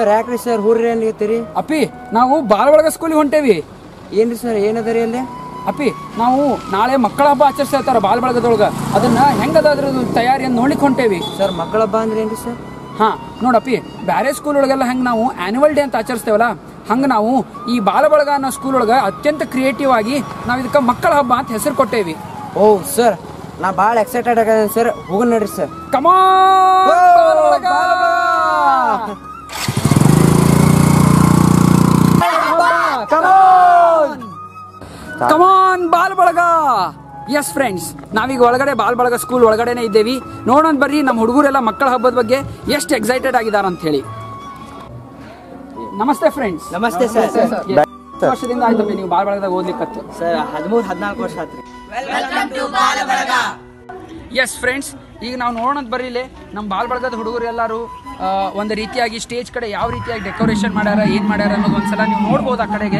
Sir ಯಾಕ್ರಿ sir ಹುರ್ರಿ ಅನ್ಲಿಕತ್ತೀರಿ ಅಪ್ಪಿ ನಾವು ಬಾಲಬಳಗ ಸ್ಕೂಲಿಗೆ ಹೊಂಟೇವಿ ಏನ್ರಿ ಸರ್ ಏನದರಿ ಅಲ್ಲಿ ಅಪ್ಪಿ ನಾವು ನಾಳೆ ಮಕ್ಕಳ ಹಬ್ಬ ಆಚರಿಸ್ತಾ ಇರ್ತಾರ ಬಾಲಬಳಗದೊಳಗ ಅದನ್ನ ಹೆಂಗದ ಅದ್ರದ್ದು ತಯಾರಿ ಅಂತ ನೋಡ್ಲಿಕ್ಕೆ ಹೊಂಟೇವಿ ಸರ್ ಮಕ್ಕಳ ಹಬ್ಬ ಅಂದ್ರೆ ಏನ್ರಿ ಸರ್ ಹಾ ನೋಡಪ್ಪಿ ಬ್ಯಾರೆ ಸ್ಕೂಲ್ ಒಳಗೆಲ್ಲ ಹೆಂಗ್ ನಾವು ಆನ್ಯುವಲ್ ಡೇ ಅಂತ ಆಚರಿಸ್ತೇವಲ್ಲ ಹಂಗ ನಾವು ಈ ಬಾಲಬಳಗ ಅನ್ನೋ ಸ್ಕೂಲ್ ಒಳಗ ಅತ್ಯಂತ ಕ್ರಿಯೇಟಿವ್ ಆಗಿ ನಾವು ಇದಕ್ಕೆ ಮಕ್ಕಳ ಹಬ್ಬ ಅಂತ ಹೆಸರು ಕೊಟ್ಟೇವಿ ಓ ಸರ್ ನಾ ಭಾಳ ಎಕ್ಸೈಟೆಡ್ ಆಗೇನೆ ಸರ್ ಹೋಗೋಣ ನೋಡ್ರಿ sir come on come on Bal Balaga yes friends ನಾವೀಗ ಒಳಗಡೆ ಬಾಲ್ ಬಳಗ ಸ್ಕೂಲ್ ಒಳಗಡೆನೆ ಇದ್ದೇವಿ ನೋಡೋಣ ಬರ್ರಿ ನಮ್ಮ ಹುಡುಗರೆಲ್ಲ ಮಕ್ಕಳ ಹಬ್ಬದ ಬಗ್ಗೆ ಎಷ್ಟು ಎಕ್ಸೈಟೆಡ್ ಆಗಿದಾರ ಅಂತ ಹೇಳಿ ನಮಸ್ತೆ ಫ್ರೆಂಡ್ಸ್ ನಮಸ್ತೆ ಸರ್ ವರ್ಷದಿಂದ ಆಯ್ತಪ್ಪಿ ನೀವು ಬಾಲ್ ಬಳಗದಾಗ ಓದ್ಲಿಕ್ಕತ್ತು ಸರ್ ಹದಿಮೂರು ಹದಿನಾಲ್ಕು ವರ್ಷ ಆತ್ರಿ ಎಸ್ ಫ್ರೆಂಡ್ಸ್ ಈಗ ನಾವು ನೋಡೋಣ ಬರ್ರಿ ಇಲ್ಲಿ ನಮ್ಮ ಬಾಲ್ ಬಳಗದ ಹುಡುಗರು ಎಲ್ಲರೂ ಆ, ಒಂದು ರೀತಿಯಾಗಿ ಸ್ಟೇಜ್ ಕಡೆ ಯಾವ ರೀತಿಯಾಗಿ ಡೆಕೋರೇಷನ್ ಮಾಡ್ಯಾರ ಏನು ಮಾಡ್ಯಾರ ಅನ್ನೋದು ಒಂದ್ಸಲ ನೀವು ನೋಡ್ಬೋದು ಆ ಕಡೆಗೆ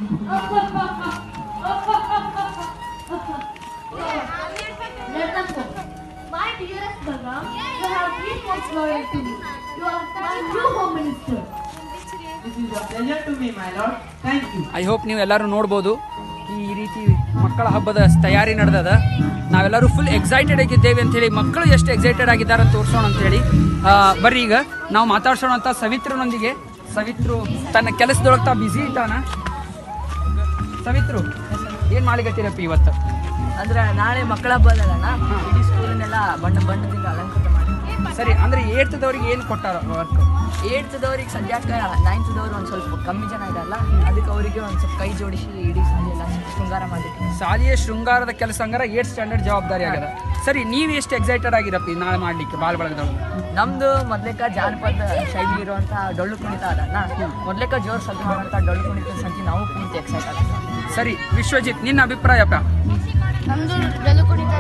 Let them go. My dearest Balram, you have been most loyal to me. You are my new home minister. This is a pleasure to me, my lord. Thank you. I hope ನೀವು ಎಲ್ಲರೂ ನೋಡ್ಬೋದು ಈ ರೀತಿ ಮಕ್ಕಳ ಹಬ್ಬದ ತಯಾರಿ ನಡೆದದ ನಾವೆಲ್ಲರೂ full excited ಆಗಿದ್ದೇವೆ ಅಂತ ಹೇಳಿ ಮಕ್ಕಳು ಎಷ್ಟು ಎಕ್ಸೈಟೆಡ್ ಆಗಿದ್ದಾರೆ ಅಂತ ತೋರಿಸೋಣ ಅಂತ ಹೇಳಿ ಆ, ಬರ್ರಿ ಈಗ ನಾವು ಮಾತಾಡ್ಸೋಣ ಅಂತ ಸವಿತ್ರನೊಂದಿಗೆ ಸವಿತ್ರು ತನ್ನ ಕೆಲಸದೊಳಗೆ ತಾ ಬ್ಯುಸಿ ಇಟ್ಟಾನ ಸವಿತ್ರು ಏನು ಮಾಡ್ಲಿಕತ್ತೀರಪ್ಪ ಇವತ್ತು ಅಂದ್ರೆ ನಾಳೆ ಮಕ್ಕಳ ಹಬ್ಬ ಅಲ್ಲಣ್ಣ ಇಡೀ ಸ್ಕೂಲನ್ನೆಲ್ಲ ಬಣ್ಣ ಬಣ್ಣದಿಂದ ಅಲಂಕೃತ ಮಾಡಿ ಸರಿ ಅಂದ್ರೆ ಏಳ್ತದವ್ರಿಗೆ ಏನು ಕೊಟ್ಟಾರ ವರ್ಕ್ ಏಳ್ತದವ್ರಿಗೆ ಸದ್ಯಕ್ಕೆ ನೈನ್ತ್ದವ್ರು ಒಂದು ಸ್ವಲ್ಪ ಕಮ್ಮಿ ಜನ ಇರಲ್ಲ ಅದಕ್ಕೆ ಅವರಿಗೆ ಒಂದು ಸ್ವಲ್ಪ ಕೈ ಜೋಡಿಸಿ ಇಡೀ ಸಂಜೆ ಎಲ್ಲ ಶೃಂಗಾರ ಮಾಡಿಟ್ಟು ಶಾಲೆಯ ಶೃಂಗಾರದ ಕೆಲಸ ಹಂಗಾರ ಏಟ್ ಸ್ಟ್ಯಾಂಡರ್ಡ್ ಜವಾಬ್ದಾರಿ ಆಗ್ಯದ ಸರಿ ನೀವು ಎಷ್ಟು ಎಕ್ಸೈಟೆಡ್ ಆಗಿರಪ್ಪ ನಾಳೆ ಮಾಡ್ಲಿಕ್ಕೆ ಬಾಲ್ ಬಳಗದವ್ರು ನಮ್ದು ಮೊದ್ಲೇಕ ಜಾನಪದ ಶೈಲಿ ಇರುವಂಥ ಡೊಳ್ಳು ಕುಣಿತ ಅದನ್ನ ಮೊದ್ಲೇಕ ಜೋರು ಸದ್ದು ಮಾಡುವಂಥ ಡೊಳ್ಳು ಕುಣಿತ ಸಂಜೆ ನಾವು ಪೂರ್ತಿ ಎಕ್ಸೈಟ್ ಆಗ್ತೀವಿ ಸರಿ ವಿಶ್ವಜಿತ್ ನಿನ್ನ ಅಭಿಪ್ರಾಯಪ್ಪ ನಮ್ದು ಡೊಳ್ಳು ಕುಣಿತ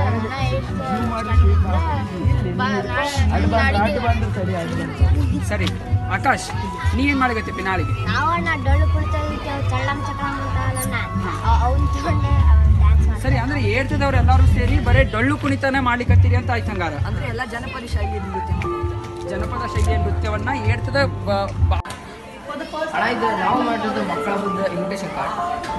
ಸರಿ ಆಕಾಶ್ ನೀ ಏನ್ ಮಾಡಕತ್ತಿ ನಾಳೆಗೆ ನಾವಣ್ಣ ಡೊಳ್ಳು ಕುಳಿತೋದಕ್ಕೆ ಚಳ್ಳಂ ಚಕ್ರಂ ಅಂತಾರಲ್ಲ ಅವ್ನ ತಗೊಂಡೆ ಡ್ಯಾನ್ಸ್ ಮಾಡಿ ಸರಿ ಅಂದ್ರೆ ಏಳ್ತದವ್ರು ಎಲ್ಲರೂ ಸೇರಿ ಬರೇ ಡೊಳ್ಳು ಕುಣಿತಾನೆ ಮಾಡ್ಲಿಕತ್ತೀರಿ ಅಂತ ಆಯ್ತು ಹಂಗಾರ ಅಂದ್ರೆ ಎಲ್ಲ ಜನಪದ ಶೈಲಿ ನೃತ್ಯ ಜನಪದ ಶೈಲಿಯ ನೃತ್ಯವನ್ನ ಏಳ್ತದ ಬ- ಬ- ಅಣ್ಣ ಇದು ನಾವು ಮಾಡಿರೋದು ಮಕ್ಕಳ ಹಬ್ಬದ ಇನ್ವಿಟೇಷನ್ ಕಾರ್ಡ್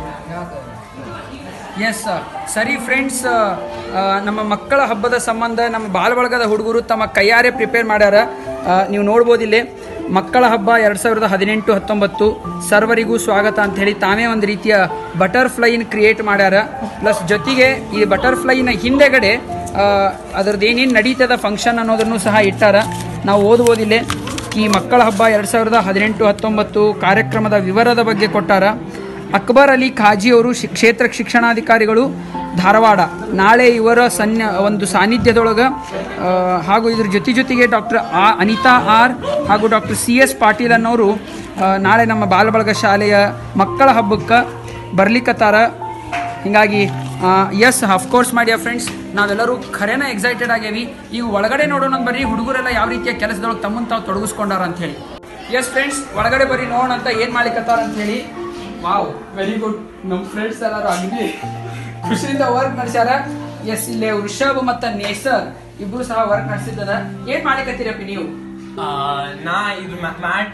ಎಸ್ ಸರಿ ಫ್ರೆಂಡ್ಸ್ ನಮ್ಮ ಮಕ್ಕಳ ಹಬ್ಬದ ಸಂಬಂಧ ನಮ್ಮ ಬಾಲಬಳಗದ ಹುಡುಗರು ತಮ್ಮ ಕೈಯಾರೆ ಪ್ರಿಪೇರ್ ಮಾಡ್ಯಾರ ಆ, ನೀವು ನೋಡ್ಬೋದು ಇಲ್ಲಿ ಮಕ್ಕಳ ಹಬ್ಬ ಎರಡು ಸಾವಿರದ ಹದಿನೆಂಟು ಹತ್ತೊಂಬತ್ತು ಸರ್ವರಿಗೂ ಸ್ವಾಗತ ಅಂತ ಹೇಳಿ ತಾವೇ ಒಂದು ರೀತಿಯ ಬಟರ್ಫ್ಲೈನ ಕ್ರಿಯೇಟ್ ಮಾಡ್ಯಾರ ಪ್ಲಸ್ ಜೊತೆಗೆ ಈ ಬಟರ್ಫ್ಲೈನ ಹಿಂದೆಗಡೆ ಆ, ಅದ್ರದ್ದು ಏನೇನು ನಡೀತದ ಫಂಕ್ಷನ್ ಅನ್ನೋದನ್ನು ಸಹ ಇಟ್ಟಾರ ನಾವು ಓದ್ಬೋದಿಲ್ಲೇ ಈ ಮಕ್ಕಳ ಹಬ್ಬ ಎರಡು ಸಾವಿರದ ಹದಿನೆಂಟು ಹತ್ತೊಂಬತ್ತು ಕಾರ್ಯಕ್ರಮದ ವಿವರದ ಬಗ್ಗೆ ಕೊಟ್ಟಾರ ಅಕ್ಬರ್ ಅಲಿ ಖಾಜಿ ಅವರು ಶಿ ಕ್ಷೇತ್ರ ಶಿಕ್ಷಣಾಧಿಕಾರಿಗಳು ಧಾರವಾಡ ನಾಳೆ ಇವರ ಸನ್ಯ ಒಂದು ಸಾನ್ನಿಧ್ಯದೊಳಗೆ ಆ, ಹಾಗೂ ಇದ್ರ ಜೊತೆ ಜೊತೆಗೆ ಡಾಕ್ಟರ್ ಆ ಅನಿತಾ ಆರ್ ಹಾಗೂ ಡಾಕ್ಟರ್ ಸಿ ಎಸ್ ಪಾಟೀಲ್ ಅನ್ನೋರು ಆ, ನಾಳೆ ನಮ್ಮ ಬಾಲಬಳಗ ಶಾಲೆಯ ಮಕ್ಕಳ ಹಬ್ಬಕ್ಕೆ ಬರ್ಲಿಕ್ಕತ್ತಾರ ಹೀಗಾಗಿ ಎಸ್ ಅಫ್ಕೋರ್ಸ್ ಮಾಡಿಯ ಫ್ರೆಂಡ್ಸ್ ನಾವೆಲ್ಲರೂ ಖರೇನ ಎಕ್ಸೈಟೆಡ್ ಆಗ್ಯಾವಿ ಈಗ ಒಳಗಡೆ ನೋಡೋಣ ಬರ್ರಿ ಹುಡುಗರೆಲ್ಲ ಯಾವ ರೀತಿಯ ಕೆಲಸದೊಳಗೆ ತಮ್ಮನ್ನು ತಾವು ತೊಡಗಿಸ್ಕೊಂಡಾರ ಅಂತ ಹೇಳಿ ಎಸ್ ಫ್ರೆಂಡ್ಸ್ ಒಳಗಡೆ ಬರ್ರಿ ನೋಡೋಣ ಅಂತ ಏನು ಮಾಡ್ಲಿಕ್ಕತ್ತಾರ ಅಂತ ಹೇಳಿ ವಾವ್ ವೆರಿ ಗುಡ್ ನಮ್ಮ ಫ್ರೆಂಡ್ಸ್ ಎಲ್ಲರೂ ಅಗದಿ ಖುಷಿಯಿಂದ ವರ್ಕ್ ನಡೆಸ್ಯಾರ ಎಸ್ ಇಲ್ಲೇ ವೃಷಭ್ ಮತ್ತು ನೇಸರ್ ಇಬ್ರು ಸಹ ವರ್ಕ್ ನಡೆಸಿದ್ದದ ಏನು ಮಾಡ್ಲಿಕ್ಕತ್ತೀರಪ್ಪಿ ನೀವು ಆ, ನಾ ಇದು ಮ್ಯಾಟ್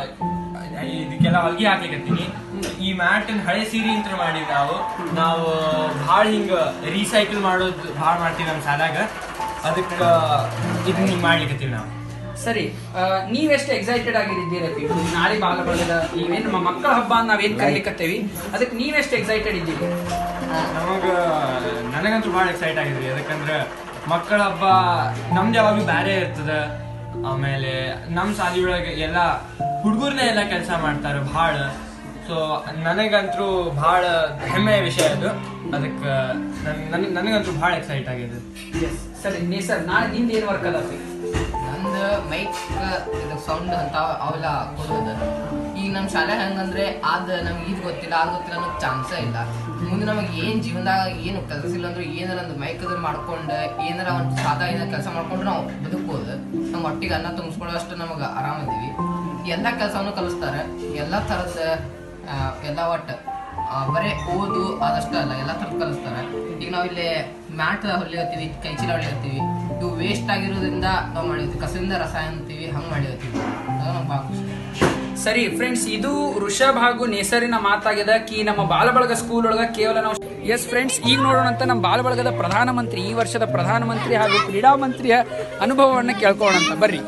ಇದಕ್ಕೆಲ್ಲ ಹೊಲಿಗೆ ಹಾಕ್ಲಿಕತ್ತೀನಿ ಈ ಮ್ಯಾಟ್ ಹಳೆ ಸೀರೆ ಅಂತ ಮಾಡಿ ನಾವು ನಾವು ಭಾಳ ಹಿಂಗ ರೀಸೈಕಲ್ ಮಾಡೋದು ಭಾಳ ಮಾಡ್ತೀವಿ ನಮ್ಮ ಶಾಲ್ಯಾಗ ಅದಕ್ಕೆ ಇದನ್ನ ಹಿಂಗ್ ಮಾಡ್ಲಿಕತ್ತೀವಿ ನಾವು ಸರಿ ಆ, ನೀವೆಷ್ಟು ಎಕ್ಸೈಟೆಡ್ ಆಗಿದ್ದೀರಪ್ಪಿ ನಾಳೆ ಬಾಲಬಳಗದ ನೀವೇನು ನಮ್ಮ ಮಕ್ಕಳ ಹಬ್ಬ ಅಂತ ನಾವೇನು ಕರೀಲಿಕ್ಕತ್ತೇವಿ ಅದಕ್ಕೆ ನೀವೆಷ್ಟು ಎಕ್ಸೈಟೆಡ್ ಇದ್ದೀರಿ ನಮಗ ನನಗಂತೂ ಭಾಳ ಎಕ್ಸೈಟ್ ಆಗಿದ್ರಿ ಯಾಕಂದ್ರೆ ಮಕ್ಕಳ ಹಬ್ಬ ನಮ್ದು ಯಾವಾಗ್ಲೂ ಬ್ಯಾರೆ ಇರ್ತದ ಆಮೇಲೆ ನಮ್ಮ ಶಾಲೆಯೊಳಗೆ ಎಲ್ಲ ಹುಡುಗರ್ನೇ ಎಲ್ಲ ಕೆಲಸ ಮಾಡ್ತಾರೆ ಭಾಳ ಸೊ ನನಗಂತೂ ಭಾಳ ಹೆಮ್ಮೆಯ ವಿಷಯ ಅದು ಅದಕ್ಕೆ ನನ್ ನನಗಂತೂ ಭಾಳ ಎಕ್ಸೈಟ್ ಆಗಿದೆ ಎಸ್ ಸರಿ ನೀ ಸರ್ ನಾಳೆ ನಿಂದ ಏನು ವರ್ಕ್ ಅದಪ್ಪಿ ನಂದು ಮೈಕ್ ಇದು ಸೌಂಡ್ ಅಂತ ಅವೆಲ್ಲ ಕೊಡೋದು ಈಗ ನಮ್ಮ ಶಾಲೆ ಹೆಂಗಂದ್ರೆ ಅದ್ ನಮ್ಗೆ ಇದು ಗೊತ್ತಿಲ್ಲ ಅದು ಗೊತ್ತಿಲ್ಲ ಅನ್ನೋದು ಚಾನ್ಸೇ ಇಲ್ಲ ಮುಂದೆ ನಮಗೆ ಏನು ಜೀವನದಾಗ ಏನು ಕೆಲಸ ಇಲ್ಲ ಅಂದ್ರೆ ಏನಾರ ಒಂದು ಮೈಕ್ ಅದ್ರ ಮಾಡ್ಕೊಂಡು ಏನಾರ ಒಂದು ಸಾದಾ ಏನಾರ ಕೆಲಸ ಮಾಡ್ಕೊಂಡು ನಾವು ಬದುಕ್ಬೋದು ನಮ್ಮ ಒಟ್ಟಿಗೆ ಅನ್ನ ತುಂಬಿಸ್ಕೊಳ್ಳೋಷ್ಟು ನಮಗೆ ಆರಾಮದೀವಿ ಎಲ್ಲ ಕೆಲಸವನ್ನು ಕಲಿಸ್ತಾರೆ ಎಲ್ಲ ಥರದ ಆ, ಎಲ್ಲ ಒಟ್ಟು ಆ, ಬರೇ ಓದು ಅದಷ್ಟ ಅಲ್ಲ ಎಲ್ಲ ಥರದ್ದು ಕಲಿಸ್ತಾರೆ ಈಗ ನಾವು ಇಲ್ಲಿ ಮ್ಯಾಟ್ ಹೊಲಿಯತ್ತೀವಿ ಕೈ ಚೀಲ ಹೊಲಿಯತ್ತೀವಿ ಇವು ವೇಸ್ಟ್ ಆಗಿರೋದ್ರಿಂದ ನಾವು ಮಾಡಿರ್ತೀವಿ ಕಸದಿಂದ ರಸಾಯನ ಅಂತೀವಿ ಹಂಗೆ ಮಾಡಿರ್ತೀವಿ ಅದು ನಮ್ಗೆ ಭಾಳ ಖುಷಿ ಸರಿ ಫ್ರೆಂಡ್ಸ್ ಇದು ಋಷಭ್ ಹಾಗೂ ನೇಸರಿನ ಮಾತಾಗಿದೆ ಕಿ ನಮ್ಮ ಬಾಲಬಳಗ ಸ್ಕೂಲ್ ಒಳಗ ಕೇವಲ ನಾವು ಎಸ್ ಫ್ರೆಂಡ್ಸ್ ಈಗ ನೋಡೋಣ ಅಂತ ನಮ್ಮ ಬಾಲಬಳಗದ ಪ್ರಧಾನಮಂತ್ರಿ ಈ ವರ್ಷದ ಪ್ರಧಾನಮಂತ್ರಿ ಹಾಗೂ ಕ್ರೀಡಾ ಮಂತ್ರಿಯ ಅನುಭವವನ್ನು ಕೇಳ್ಕೊಳ್ಳೋಣ ಬರ್ರಿ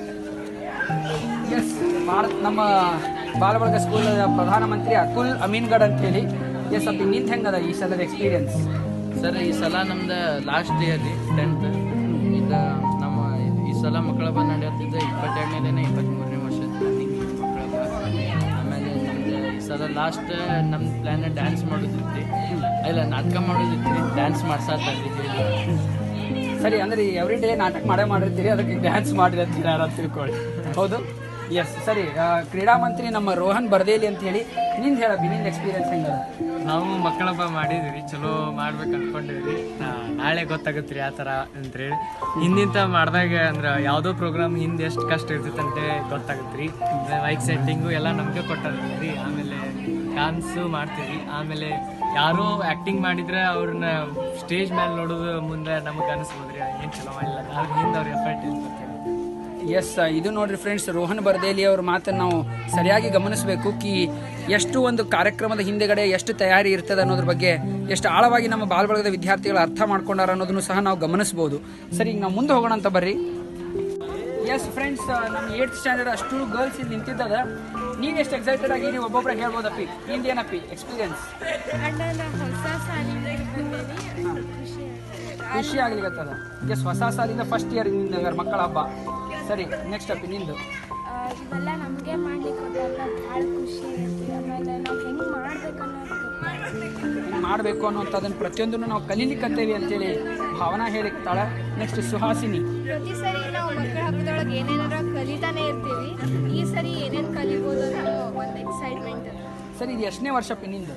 ಎಸ್ ಭಾರತ್ ನಮ್ಮ ಬಾಲಬಳಗ ಸ್ಕೂಲ್ ಪ್ರಧಾನಮಂತ್ರಿ ಅಕುಲ್ ಅಮೀನ್ಗಢ್ ಅಂತ ಹೇಳಿ ಎಸ್ ಅಪ್ಪಿ ನಿಂತ ಹೆಂಗದ ಈ ಸಲದ ಎಕ್ಸ್ಪೀರಿಯನ್ಸ್ ಸರ್ ಈ ಸಲ ನಮ್ದು ಲಾಸ್ಟ್ ಇಯರ್ ರೀ ಟೆಂತ್ ಇದು ನಮ್ಮ ಈ ಸಲ ಮಕ್ಕಳ ಹಬ್ಬ ನಡೆಯುತ್ತಿದ್ದ ಇಪ್ಪತ್ತೆರಡನೇ ಇಪ್ಪತ್ತ್ಮೂರನೇ ವರ್ಷದ ಮಕ್ಕಳ ಹಬ್ಬ ಆಮೇಲೆ ನಮ್ದು ಈ ಸಲ ಲಾಸ್ಟ್ ನಮ್ಮ ಪ್ಲ್ಯಾನ್ ಡ್ಯಾನ್ಸ್ ಮಾಡೋದಿತ್ತು ಇಲ್ಲ ನಾಟಕ ಮಾಡೋದಿತ್ತು ಡ್ಯಾನ್ಸ್ ಮಾಡ್ಸಾತ್ತೀವಿ ಸರಿ ಅಂದ್ರೆ ಎವ್ರಿ ಡೇ ನಾಟಕ ಮಾಡೇ ಮಾಡಿರ್ತೀರಿ ಅದಕ್ಕೆ ಡ್ಯಾನ್ಸ್ ಮಾಡಿರಿ ಅಂತೀರಿ ಯಾರು ಅಂತ ತಿಳ್ಕೊಳ್ಳಿ ಹೌದು ಎಸ್ ಸರಿ ಆ, ಕ್ರೀಡಾ ಮಂತ್ರಿ ನಮ್ಮ ರೋಹನ್ ಬರ್ದೇಲಿ ಅಂತ ಹೇಳಿ ನಿಂದ ಹೇಳಬ್ಬಿ ನಿಂದ ಎಕ್ಸ್ಪೀರಿಯನ್ಸ್ ಹೆಂಗದ ನಾವು ಮಕ್ಕಳ ಹಬ್ಬ ಮಾಡಿದ್ವಿ ಚಲೋ ಮಾಡ್ಬೇಕು ಅನ್ಕೊಂಡಿದ್ವಿ ನಾ- ನಾಳೆ ಗೊತ್ತಾಗುತ್ತೆ ರೀ ಆ ಥರ ಅಂತೇಳಿ ಹಿಂದಿಂತ ಮಾಡಿದಾಗ ಅಂದ್ರೆ ಯಾವುದೋ ಪ್ರೋಗ್ರಾಮ್ ಹಿಂದೆ ಎಷ್ಟು ಕಷ್ಟ ಇರ್ತೈತೆ ಅಂತೇಳಿ ಗೊತ್ತಾಗುತ್ತೆ ರೀ ಮೈಕ್ ಸೆಟ್ಟಿಂಗು ಎಲ್ಲ ನಮಗೆ ಕೊಟ್ಟದ ರೀ ಆಮೇಲೆ ಡಾನ್ಸು ಮಾಡ್ತೀವಿ ಆಮೇಲೆ ಯಾರೋ ಆ್ಯಕ್ಟಿಂಗ್ ಮಾಡಿದ್ರೆ ಅವ್ರನ್ನ ಸ್ಟೇಜ್ ಮೇಲೆ ನೋಡೋದು ಮುಂದೆ ನಮಗೆ ಅನಿಸ್ಬೋದು ರೀ ಏನು ಚಲೋ ಮಾಡಿಲ್ಲ ಅದ್ರ ಹಿಂದೆ ಅವ್ರ ಎಫರ್ಟ್ ಇರ್ತೈತೆ ಎಸ್ ಇದು ನೋಡ್ರಿ ಫ್ರೆಂಡ್ಸ್ ರೋಹನ್ ಬರ್ದೇಲಿ ಅವ್ರ ಮಾತನ್ನು ನಾವು ಸರಿಯಾಗಿ ಗಮನಿಸಬೇಕು ಕಿ ಎಷ್ಟು ಒಂದು ಕಾರ್ಯಕ್ರಮದ ಹಿಂದೆಗಡೆ ಎಷ್ಟು ತಯಾರಿ ಇರ್ತದೆ ಅನ್ನೋದ್ರ ಬಗ್ಗೆ ಎಷ್ಟು ಆಳವಾಗಿ ನಮ್ಮ ಬಾಲ್ಬಳಗದ ವಿದ್ಯಾರ್ಥಿಗಳು ಅರ್ಥ ಮಾಡ್ಕೊಂಡಾರ ಅನ್ನೋದನ್ನು ಸಹ ನಾವು ಗಮನಿಸಬಹುದು ಸರಿ ಈಗ ನಾವು ಮುಂದೆ ಹೋಗೋಣ ಅಂತ ಬರ್ರಿ ಎಸ್ ಫ್ರೆಂಡ್ಸ್ ನಮ್ಮ ಏಟ್ತ್ ಸ್ಟ್ಯಾಂಡರ್ಡ್ ಅಷ್ಟು ಗರ್ಲ್ಸ್ ಇಲ್ಲಿ ನಿಂತಿದ್ದದ ನೀವು ಎಷ್ಟು ಎಕ್ಸೈಟೆಡ್ ಆಗಿ ನೀವು ಒಬ್ಬೊಬ್ರಿಗೆ ಹೇಳ್ಬೋದಪ್ಪಿ ನಿಂದೇನಪ್ಪಿ ಎಕ್ಸ್ಪೀರಿಯನ್ಸ್ ಹೊಸ ಸಾಲಿಗೆ ಖುಷಿ ಖುಷಿ ಆಗ್ಲಿಕ್ಕತ್ತದ ಎಸ್ ಹೊಸ ಸಾಲಿಂದ ಫಸ್ಟ್ ಇಯರ್ ಮಕ್ಕಳ ಹಬ್ಬ ಸರಿ ನೆಕ್ಸ್ಟ್ ಅಪ್ಪಿ ನಿಂದು ಇವೆಲ್ಲ ನಮಗೆ ಮಾಡ್ಲಿಕ್ಕೆ ಹೋದಾಗ ಭಾಳ ಖುಷಿ ಐತಿ ಆಮೇಲೆ ನಾವು ಹೆಂಗೆ ಮಾಡ್ಬೇಕು ಅನ್ನೋದು ಮಾಡಬೇಕು ಅನ್ನೋಂಥದ್ದನ್ನು ಪ್ರತಿಯೊಂದನ್ನು ನಾವು ಕಲೀಲಿಕ್ಕತ್ತೇವೆ ಅಂತೇಳಿ ಭಾವನಾ ಹೇಳಿಕ್ತಾಳೆ ನೆಕ್ಸ್ಟ್ ಸುಹಾಸಿನಿ ಪ್ರತಿ ಸರಿ ನಾವು ಮಕ್ಕಳ ಹಬ್ಬದೊಳಗೆ ಏನೇನಾರ ಕಲಿತಾನೆ ಇರ್ತೀವಿ ಈ ಸರಿ ಏನೇನು ಕಲಿಬೋದು ಅನ್ನೋ ಒಂದು ಎಕ್ಸೈಟ್ಮೆಂಟ್ ಸರಿ ಇದು ಎಷ್ಟನೇ ವರ್ಷ ಪಿ ನಿಂದು